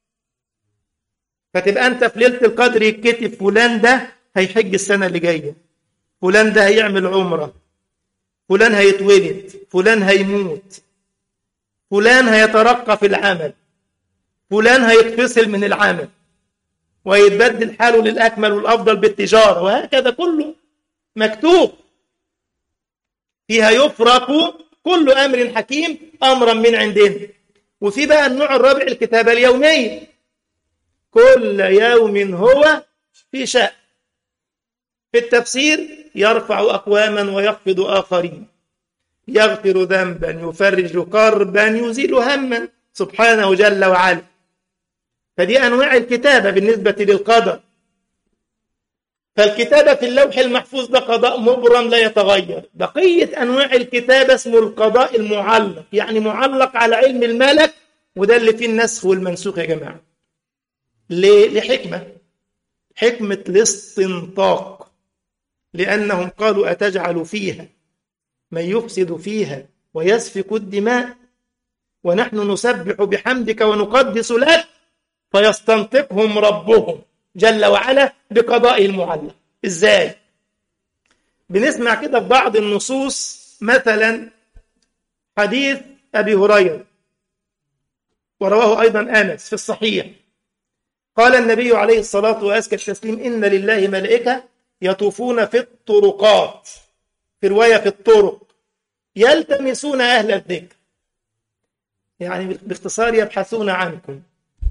فتبقى أنت في ليلة القدر يتكتب فلان ده هيحج السنة اللي جاية فلان ده هيعمل عمرة فلان هيتولد فلان هيموت فلان هيترقى في العمل فلان هيتفصل من العمل ويتبدل حاله للأكمل والأفضل بالتجارة وهكذا كله مكتوب فيها يفرق كل أمر حكيم أمرا من عندنا وفي بقى النوع الرابع الكتابة اليومية كل يوم هو في شأن في التفسير يرفع أقواما ويخفض آخرين يغفر ذنبا يفرج كربا يزيل هما سبحانه جل وعلا فدي أنواع الكتابة بالنسبة للقدر فالكتابة في اللوح المحفوظ ده قضاء مبرم لا يتغير بقية أنواع الكتابة اسمه القضاء المعلق يعني معلق على علم الملك وده اللي فيه النسخ والمنسوخ يا جماعة ليه؟ لحكمة حكمة الاستنطاق لأنهم قالوا أتجعل فيها من يفسد فيها ويسفك الدماء ونحن نسبح بحمدك ونقدس لك فيستنطقهم ربهم جل وعلا بقضاء المعلق ازاي بنسمع كده في بعض النصوص مثلا حديث ابي هريره ورواه ايضا انس في الصحيح قال النبي عليه الصلاه وازكى التسليم ان لله ملائكه يطوفون في الطرقات في رواية في الطرق يلتمسون أهل الذكر يعني باختصار يبحثون عنكم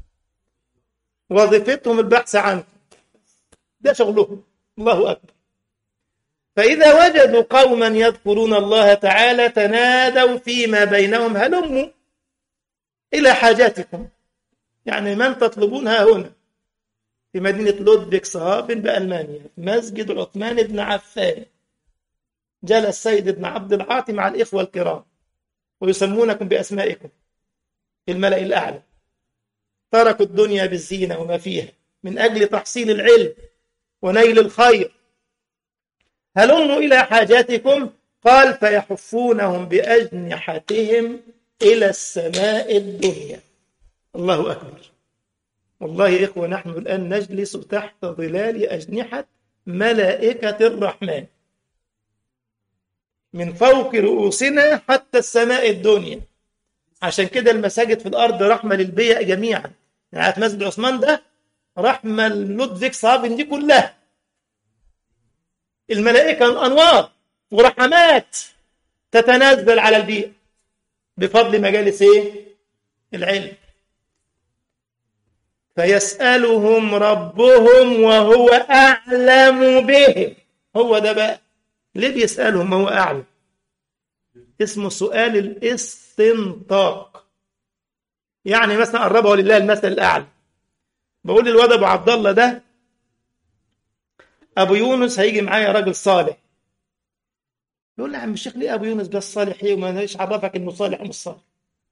وظيفتهم البحث عنكم ده شغلهم الله أكبر فإذا وجدوا قوما يذكرون الله تعالى تنادوا فيما بينهم هلموا إلى حاجاتكم يعني من تطلبونها هنا في مدينة لودفيكسهافن بألمانيا مسجد عثمان بن عفان جلس سيد بن عبد العاطي مع الإخوة الكرام ويسمونكم بأسمائكم في الملأ الأعلى تركوا الدنيا بالزينة وما فيها من أجل تحصيل العلم ونيل الخير هلموا إلى حاجاتكم قال فيحفونهم بأجنحتهم إلى السماء الدنيا الله أكبر والله يا إخوة نحن الآن نجلس تحت ظلال أجنحة ملائكة الرحمن من فوق رؤوسنا حتى السماء الدنيا عشان كده المساجد في الأرض رحمة للبيئة جميعا يعني عارف مسجد عثمان ده رحمة لودفيك صابن دي كلها الملائكة الأنوار ورحمات تتنزل على البيئة بفضل مجالس ايه العلم فيسألهم ربهم وهو أعلم بهم هو ده بقى ليه بيسألهم وهو أعلم اسمه سؤال الاستنطاق يعني مثلا قربه لله المثل الأعلى بقول للواد أبو عبد الله ده أبو يونس هيجي معايا راجل صالح يقول لي يا عم الشيخ ليه ابو يونس بس صالح ايه وما ايش عرفك انه صالح ومش صالح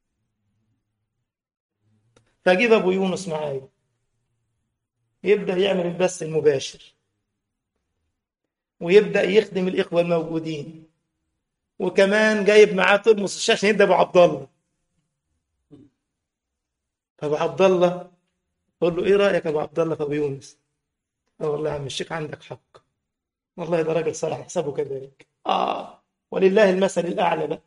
فاجيب ابو يونس معايا يبدا يعمل البث المباشر ويبدا يخدم الاخوه الموجودين وكمان جايب معاه ترمس الشاشه يدي ابو عبد الله فابو عبد الله قول له ايه رايك يا ابو عبد الله في ابو يونس اه والله يا عم الشيخ عندك حق والله ده راجل صالح حسابه كذلك آه ولله المثل الأعلى بقى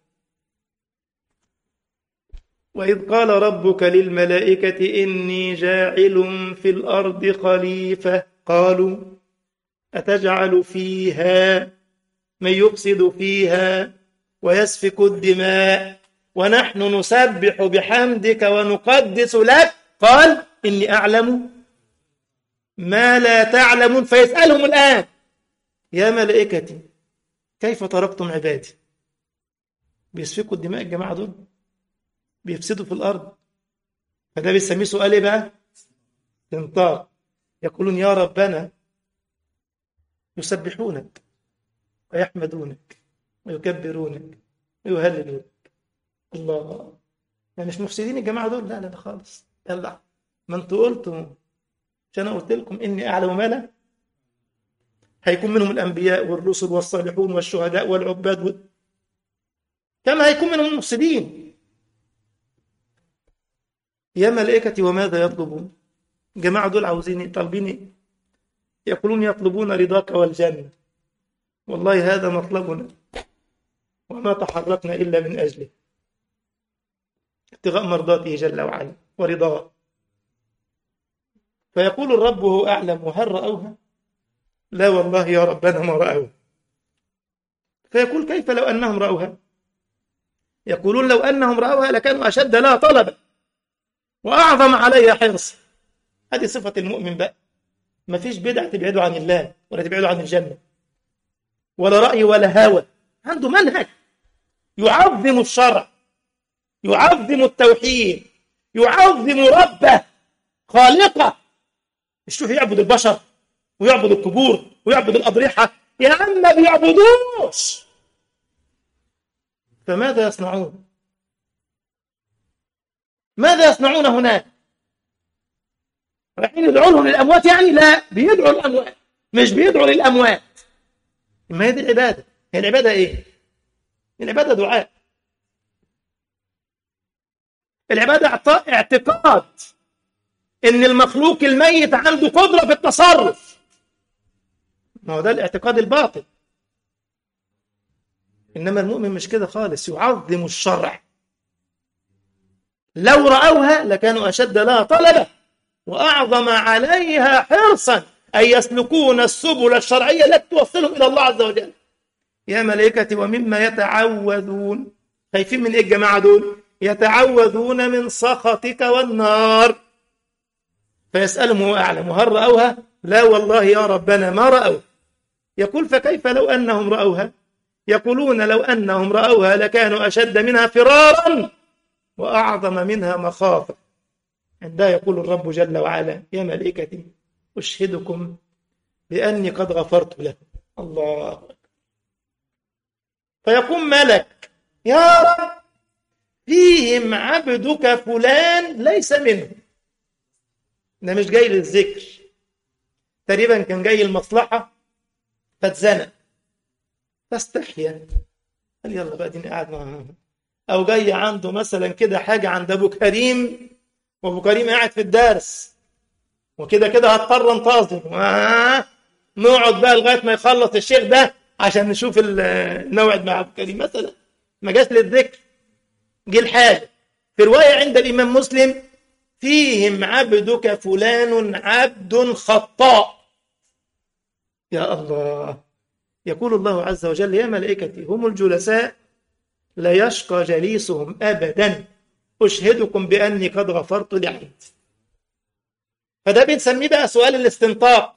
وإذ قال ربك للملائكة إني جاعل في الأرض خليفة قالوا أتجعل فيها من يفسد فيها ويسفك الدماء ونحن نسبح بحمدك ونقدس لك قال إني أعلم ما لا تعلمون فيسألهم الآن يا ملائكتي كيف تركتم عبادي بيسفكوا الدماء الجماعة دول بيفسدوا في الأرض فده بيسميه سؤال ايه بقى انطاق يقولون يا ربنا يسبحونك ويحمدونك ويكبرونك ويهللونك الله يعني مش مفسدين الجماعة دول لا لا لا خالص يلا ما انتوا قلتوا مش انا قلت لكم اني اعلم ما لا هيكون منهم الأنبياء والرسل والصالحون والشهداء والعباد وال... كما هيكون منهم المفسدين يا ملائكتي وماذا يطلبون جماعة دول عاوزين طالبين يقولون يطلبون رضاك والجنة والله هذا مطلبنا وما تحركنا إلا من أجله ابتغاء مرضاته جل وعلا ورضاه فيقول الرب هو أعلم وهل رأوها لا والله يا ربنا ما رأوا فيقول كيف لو أنهم رأوها يقولون لو أنهم رأوها لكانوا أشد لها طلبا وأعظم عليها حرصا هذه صفة المؤمن بقى ما فيش بدع تبعده عن الله ولا تبعده عن الجنة ولا رأي ولا هوى عنده منهج يعظم الشرع يعظم التوحيد يعظم ربه خالقه مش يروح يعبد البشر ويعبد القبور ويعبد الأضرحة يا عم ما بيعبدوش فماذا يصنعون ماذا يصنعون هناك رايحين يدعوا لهم للأموات يعني لا بيدعوا للأموات مش بيدعوا للأموات ما هي دي العبادة هي العبادة إيه العبادة دعاء العبادة اعتقاد إن المخلوق الميت عنده قدرة في التصرف ما هو ده الاعتقاد الباطل إنما المؤمن مش كده خالص يعظم الشرع لو رأوها لكانوا أشد لها طلبا وأعظم عليها حرصا أي يسلكون السبل الشرعية التي توصلهم إلى الله عز وجل يا ملائكتي ومما يتعوذون خايفين من إيه الجماعة دول يتعوذون من سخطك والنار فيسألهم هو أعلم هل رأوها لا والله يا ربنا ما رأوا يقول فكيف لو أنهم رأوها يقولون لو أنهم رأوها لكانوا أشد منها فرارا وأعظم منها مخافة عندها يقول الرب جل وعلا يا ملائكتي أشهدكم بأني قد غفرت له الله أكبر فيقوم ملك يا رب فيهم عبدك فلان ليس منهم ده مش جاي للذكر تقريبا كان جاي المصلحة فاتزنق فاستحيا قال يلا بقى ديني قاعد معاه او جاي عنده مثلا كده حاجه عند ابو كريم وابو كريم قاعد في الدرس وكده كده هضطر انتظر آه. نقعد بقى لغايه ما يخلص الشيخ ده عشان نشوف نوعد مع ابو كريم مثلا ما جاش للذكر جه الحاجه في روايه عند الامام مسلم فيهم عبدك فلان عبد خطاء يا الله يقول الله عز وجل يا ملائكتي هم الجلساء لا يشقى جليسهم أبدا أشهدكم بأني قد غفرت لعبد فده بنسميه بقى سؤال الاستنطاق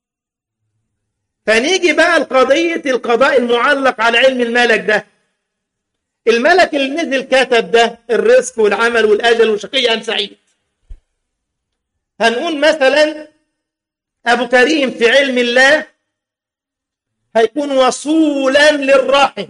فنيجي بقى القضية القضاء المعلق على علم الملك ده الملك اللي نزل كتب ده الرزق والعمل والأجل وشقي أم سعيد هنقول مثلا أبو كريم في علم الله هيكون وصولا للرحم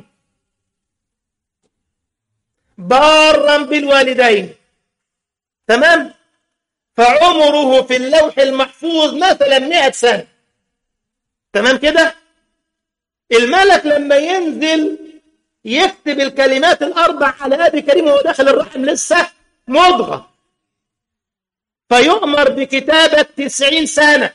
بارا بالوالدين تمام فعمره في اللوح المحفوظ مثلا 100 سنة تمام كده الملك لما ينزل يكتب الكلمات الأربع على أبي كريم وهو داخل الرحم لسه مضغة فيؤمر بكتابة تسعين سنة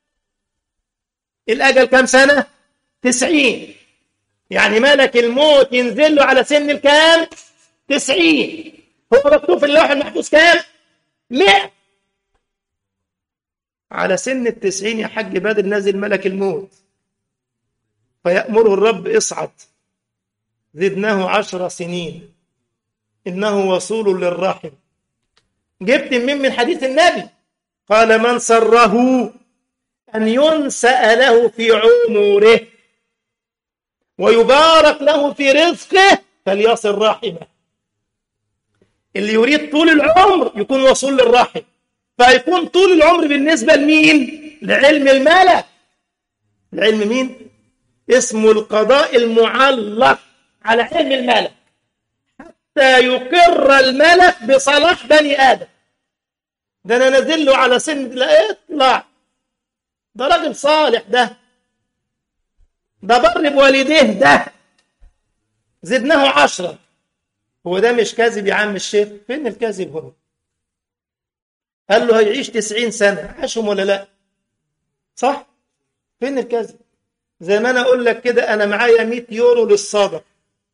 الأجل كم سنة؟ تسعين يعني ملك الموت ينزل له على سن الكام؟ تسعين هو مكتوب في اللوح المحفوظ كام؟ مئة على سن التسعين يا حاج بدر نازل ملك الموت فيأمره الرب اصعد زدناه عشر سنين إنه وصول للرحم جبت من من حديث النبي قال من سره أن ينسأ له في عمره ويبارك له في رزقه فليصل رحمه اللي يريد طول العمر يكون وصول للرحم فيكون طول العمر بالنسبة لمين لعلم الملك العلم مين اسمه القضاء المعلق على علم الملك حتى يقر الملك بصلاح بني آدم ده أنا نازل له على سن لا اطلع ده راجل صالح ده ده بر بوالديه ده زدناه عشرة هو ده مش كاذب يا عم الشيخ فين الكاذب هنا قال له هيعيش تسعين سنة عاشهم ولا لا صح فين الكاذب زي ما أنا أقول لك كده أنا معايا 100 يورو للصادق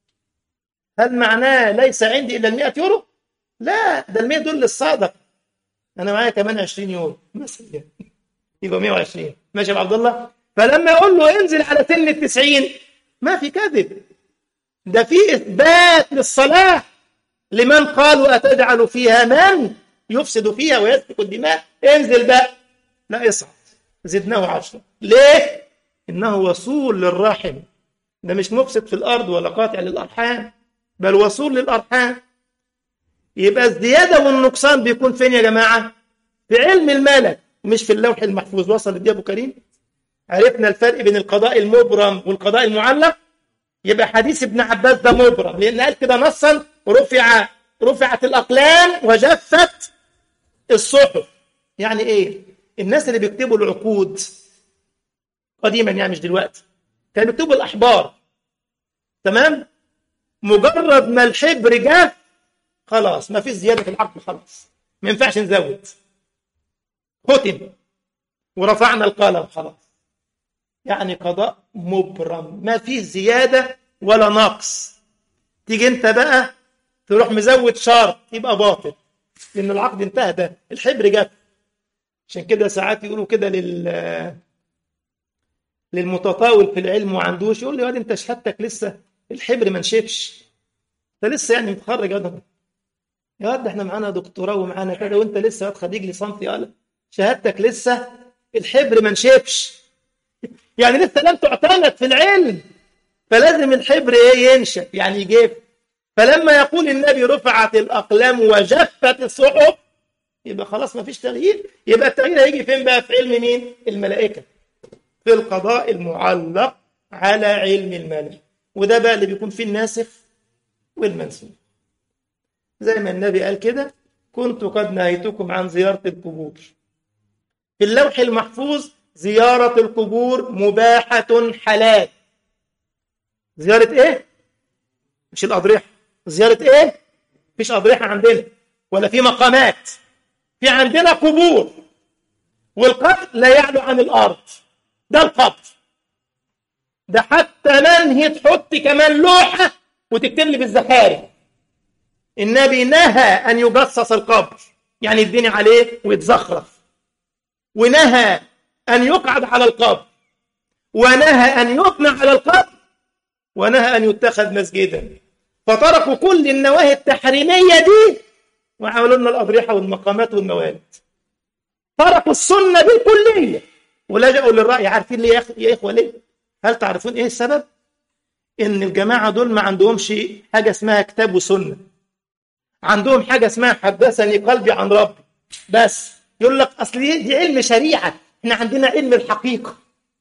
هل معناه ليس عندي إلا ال 100 يورو لا ده ال 100 دول للصادق أنا معايا كمان 20 يورو مثلا يبقى 120 ماشي يا عبد الله فلما يقول له انزل على سن التسعين ما في كذب ده في إثبات للصلاة لمن قالوا أتجعل فيها من يفسد فيها ويسفك الدماء انزل بقى لا اصعد زدناه عشرة ليه؟ إنه وصول للرحم ده مش مفسد في الأرض ولا قاطع للأرحام بل وصول للأرحام يبقى الزيادة والنقصان بيكون فين يا جماعة؟ في علم الملك مش في اللوح المحفوظ وصل دي أبو كريم عرفنا الفرق بين القضاء المبرم والقضاء المعلق يبقى حديث ابن عباس ده مبرم لأن قال كده نصا رفع رفعت الأقلام وجفت الصحف يعني إيه؟ الناس اللي بيكتبوا العقود قديما يعني مش دلوقتي كانوا بيكتبوا الأحبار تمام؟ مجرد ما الحبر جاء خلاص ما فيش زيادة في العقد خلاص ما ينفعش نزود ختم ورفعنا القلم خلاص يعني قضاء مبرم ما فيه زيادة ولا نقص تيجي انت بقى تروح مزود شرط يبقى باطل لان العقد انتهى ده الحبر جت عشان كده ساعات يقولوا كده لل للمتطاول في العلم وما عندوش يقول لي يا انت شهادتك لسه الحبر ما نشفش انت لسه يعني متخرج يا يا واد احنا معانا دكتوراه ومعانا كده وانت لسه واد خريج ليسانس يالا شهادتك لسه الحبر ما نشفش يعني لسه لم تعتمد في العلم فلازم الحبر ايه ينشف يعني يجف فلما يقول النبي رفعت الاقلام وجفت الصحف يبقى خلاص ما فيش تغيير يبقى التغيير هيجي فين بقى في علم مين الملائكه في القضاء المعلق على علم الملك وده بقى اللي بيكون فيه الناسخ والمنسوخ زي ما النبي قال كده كنت قد نهيتكم عن زيارة القبور في اللوح المحفوظ زيارة القبور مباحة حلال زيارة ايه؟ مش الأضرحة زيارة ايه؟ مفيش أضرحة عندنا ولا في مقامات في عندنا قبور والقبر لا يعلو عن الأرض ده القبر ده حتى منهي تحط كمان لوحة وتكتب لي بالزخارف النبي نهى أن يجصص القبر يعني يديني عليه ويتزخرف ونهى أن يقعد على القبر ونهى أن يبنى على القبر ونهى أن يتخذ مسجدا فتركوا كل النواهي التحريمية دي وعملوا لنا الأضرحة والمقامات والموالد تركوا السنة بالكلية ولجأوا للرأي عارفين ليه يا إخوة ليه؟ هل تعرفون إيه السبب؟ إن الجماعة دول ما عندهمش حاجة اسمها كتاب وسنة عندهم حاجة اسمها حدثني قلبي عن ربي بس يقول لك أصل دي علم شريعة احنا عندنا علم الحقيقة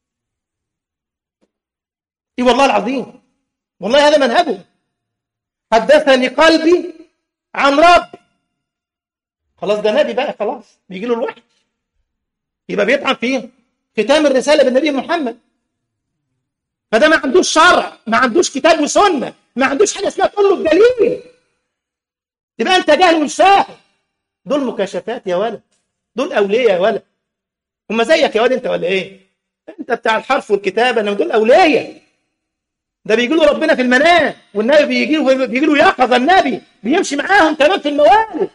اي والله العظيم والله هذا منهجهم حدثني قلبي عن ربي خلاص ده نبي بقى خلاص بيجي له الوحي يبقى بيطعن فيه ختام الرسالة بالنبي محمد فده ما عندوش شرع ما عندوش كتاب وسنة ما عندوش حاجة اسمها تقول له الدليل تبقى انت جاهل ومش فاهم دول مكاشفات يا ولد دول اولياء يا ولد هم زيك يا ولد انت ولا ايه انت بتاع الحرف والكتابه انما دول اولياء ده بيجي له ربنا في المنام والنبي بيجي له بيجي له يقظه النبي بيمشي معاهم كمان في الموالد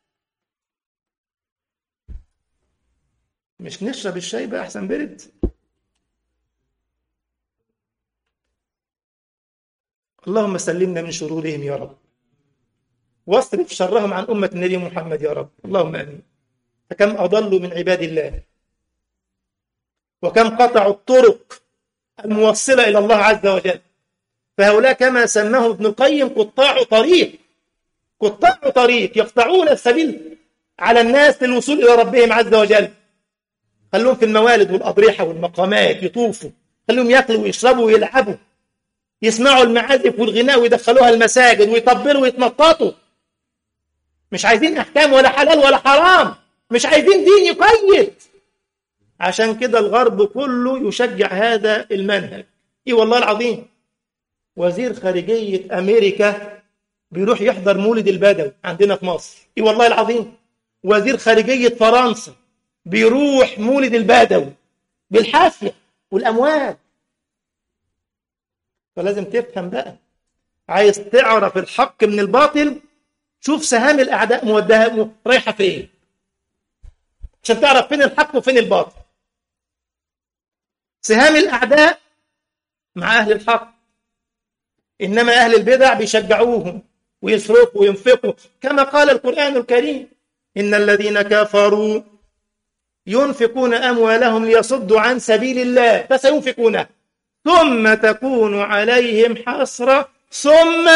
مش نشرب الشاي بقى احسن برد اللهم سلمنا من شرورهم يا رب واصرف شرهم عن أمة النبي محمد يا رب اللهم آمين فكم أضلوا من عباد الله وكم قطعوا الطرق الموصلة إلى الله عز وجل فهؤلاء كما سماه ابن القيم قطاع طريق قطاع طريق يقطعون السبيل على الناس للوصول إلى ربهم عز وجل خلوهم في الموالد والأضرحة والمقامات يطوفوا خلوهم يأكلوا ويشربوا ويلعبوا يسمعوا المعازف والغناء ويدخلوها المساجد ويطبلوا ويتنططوا مش عايزين احكام ولا حلال ولا حرام مش عايزين دين يقيد عشان كده الغرب كله يشجع هذا المنهج اي والله العظيم وزير خارجية امريكا بيروح يحضر مولد البدوي عندنا في مصر اي والله العظيم وزير خارجية فرنسا بيروح مولد البدوي بالحافية والاموال فلازم تفهم بقى عايز تعرف الحق من الباطل شوف سهام الأعداء مودها رايحة فين عشان تعرف فين الحق وفين الباطل سهام الأعداء مع أهل الحق إنما أهل البدع بيشجعوهم ويصرفوا وينفقوا كما قال القرآن الكريم إن الذين كفروا ينفقون أموالهم ليصدوا عن سبيل الله فسينفقونها ثم تكون عليهم حسرة ثم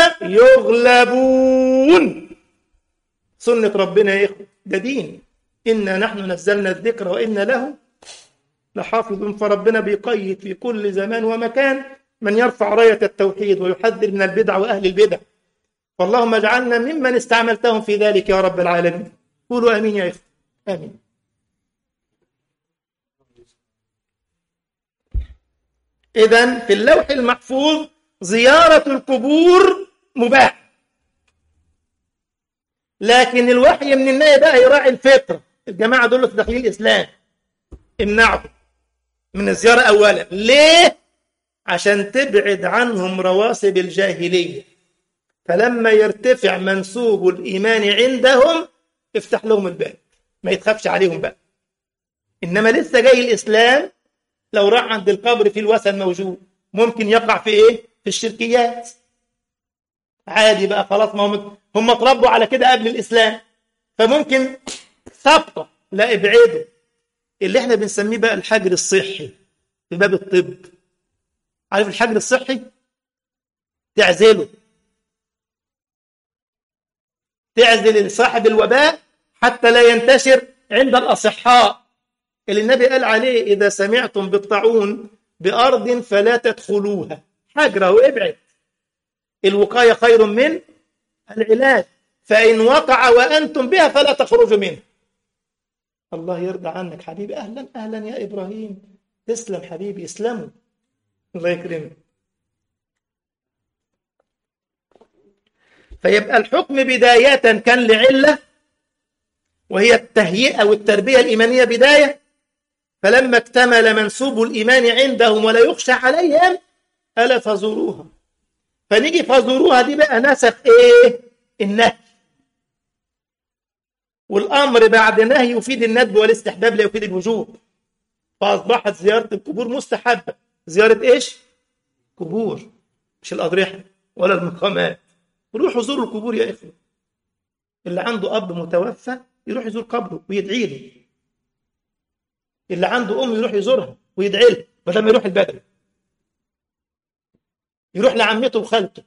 يغلبون سنة ربنا يا إخوة ده دين إنا نحن نزلنا الذكر وإنا له لحافظ فربنا بيقيد في كل زمان ومكان من يرفع راية التوحيد ويحذر من البدع وأهل البدع فاللهم اجعلنا ممن استعملتهم في ذلك يا رب العالمين قولوا آمين يا إخوة آمين إذا في اللوح المحفوظ زيارة القبور مباح لكن الوحي من النهاية بقى يراعي الفطرة الجماعة دول في داخلين الإسلام امنعوا من الزيارة أولا ليه؟ عشان تبعد عنهم رواسب الجاهلية فلما يرتفع منسوب الإيمان عندهم افتح لهم الباب ما يتخافش عليهم بقى إنما لسه جاي الإسلام لو راح عند القبر في الوثن موجود ممكن يقع في ايه في الشركيات عادي بقى خلاص ما هم هم اتربوا على كده قبل الاسلام فممكن ثابته لا ابعده اللي احنا بنسميه بقى الحجر الصحي في باب الطب عارف الحجر الصحي تعزله تعزل صاحب الوباء حتى لا ينتشر عند الأصحاء اللي النبي قال عليه إذا سمعتم بالطاعون بأرض فلا تدخلوها حجره وابعد الوقاية خير من العلاج فإن وقع وأنتم بها فلا تخرجوا منه الله يرضى عنك حبيبي أهلا أهلا يا إبراهيم تسلم حبيبي اسلموا الله يكرمك فيبقى الحكم بداية كان لعلة وهي التهيئة والتربية الإيمانية بداية فلما اكتمل منسوب الإيمان عندهم ولا يخشى عليهم ألا فزوروها فنيجي فزوروها دي بقى نسخ إيه النهي والأمر بعد نهي يفيد الندب والاستحباب لا يفيد الوجوب فأصبحت زيارة القبور مستحبة زيارة إيش؟ قبور مش الأضرحة ولا المقامات روحوا زوروا القبور يا إخوة اللي عنده أب متوفى يروح يزور قبره ويدعي له اللي عنده أم يروح يزورها ويدعي لها بدل ما يروح البدوي يروح لعمته وخالته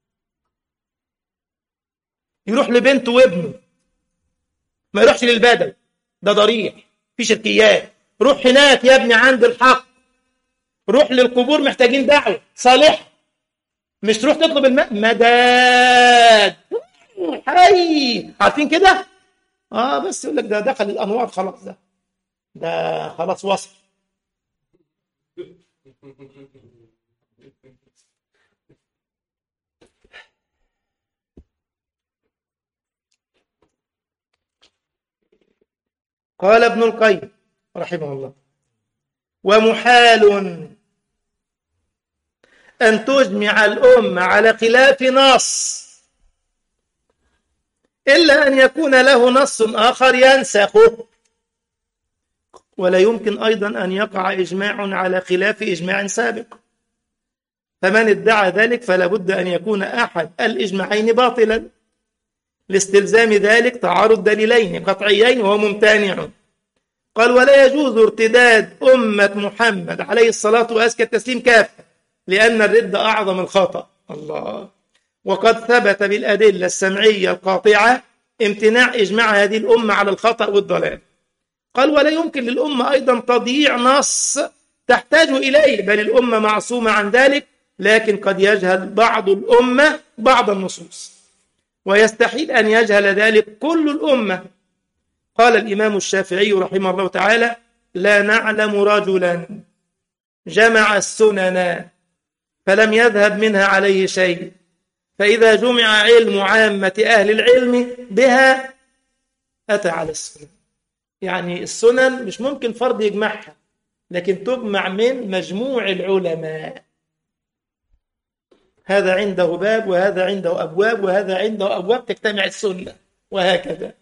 يروح لبنته وابنه ما يروحش للبدوي ده ضريح في شركيات روح هناك يا ابني عند الحق روح للقبور محتاجين دعوة صالح مش تروح تطلب الماء مداد حي عارفين كده اه بس يقول لك ده دخل الانوار خلاص ده ده خلاص وصل قال ابن القيم رحمه الله ومحال أن تجمع الأمة على خلاف نص إلا أن يكون له نص آخر ينسخه ولا يمكن أيضا أن يقع إجماع على خلاف إجماع سابق فمن ادعى ذلك فلا بد أن يكون أحد الإجماعين باطلا لاستلزام ذلك تعارض دليلين قطعيين وهو ممتنع قال ولا يجوز ارتداد أمة محمد عليه الصلاة وأزكى التسليم كافة لأن الرد أعظم الخطأ الله وقد ثبت بالأدلة السمعية القاطعة امتناع إجماع هذه الأمة على الخطأ والضلال قال ولا يمكن للأمة أيضا تضييع نص تحتاج إليه بل الأمة معصومة عن ذلك لكن قد يجهل بعض الأمة بعض النصوص ويستحيل أن يجهل ذلك كل الأمة قال الإمام الشافعي رحمه الله تعالى لا نعلم رجلا جمع السنن فلم يذهب منها عليه شيء فإذا جمع علم عامة أهل العلم بها أتى على السنن يعني السنن مش ممكن فرد يجمعها لكن تجمع من مجموع العلماء هذا عنده باب وهذا عنده أبواب وهذا عنده أبواب تجتمع السنة وهكذا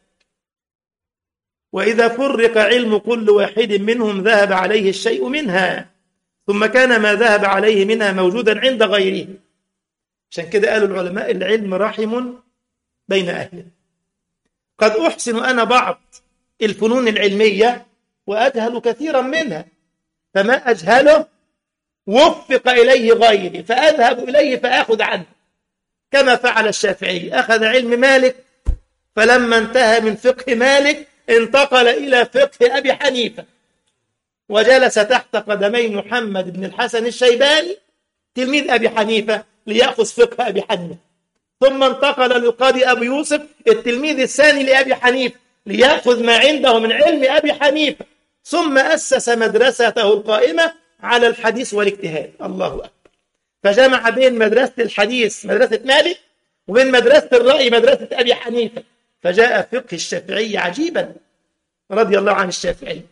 وإذا فرق علم كل واحد منهم ذهب عليه الشيء منها ثم كان ما ذهب عليه منها موجودا عند غيره عشان كده قالوا العلماء العلم رحم بين أهله قد أحسن أنا بعض الفنون العلمية وأجهل كثيرا منها فما أجهله وفق إليه غيري فأذهب إليه فأخذ عنه كما فعل الشافعي أخذ علم مالك فلما انتهى من فقه مالك انتقل إلى فقه أبي حنيفة وجلس تحت قدمي محمد بن الحسن الشيباني تلميذ أبي حنيفة ليأخذ فقه أبي حنيفة ثم انتقل للقاضي أبو يوسف التلميذ الثاني لأبي حنيفة ليأخذ ما عنده من علم أبي حنيفة ثم أسس مدرسته القائمة على الحديث والاجتهاد الله أكبر فجمع بين مدرسة الحديث مدرسة مالك وبين مدرسة الرأي مدرسة أبي حنيفة فجاء فقه الشافعي عجيبا رضي الله عن الشافعي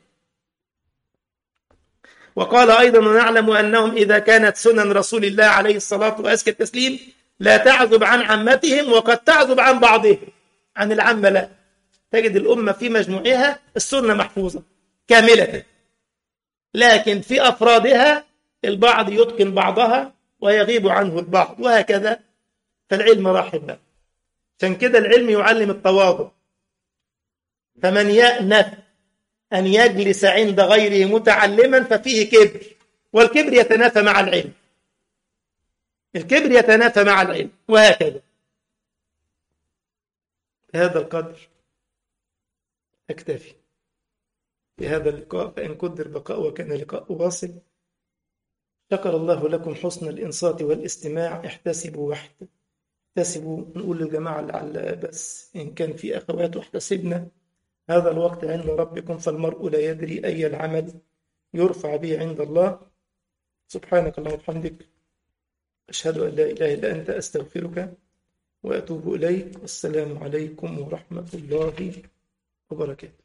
وقال أيضا ونعلم أنهم إذا كانت سنن رسول الله عليه الصلاة وأزكى التسليم لا تعزب عن عمتهم وقد تعزب عن بعضهم عن العامة لا تجد الأمة في مجموعها السنة محفوظة كاملة لكن في أفرادها البعض يتقن بعضها ويغيب عنه البعض وهكذا فالعلم راحب عشان كده العلم يعلم التواضع فمن يأنف أن يجلس عند غيره متعلما ففيه كبر والكبر يتنافى مع العلم الكبر يتنافى مع العلم وهكذا بهذا القدر أكتفي بهذا اللقاء فإن قدر بقاء وكان لقاء واصل شكر الله لكم حسن الإنصات والاستماع احتسبوا وحد احتسبوا نقول للجماعة لعل بس إن كان في أخوات واحتسبنا هذا الوقت عند ربكم فالمرء لا يدري أي العمل يرفع به عند الله سبحانك اللهم وبحمدك أشهد أن لا إله إلا أنت أستغفرك وأتوب إليك والسلام عليكم ورحمة الله وبركاته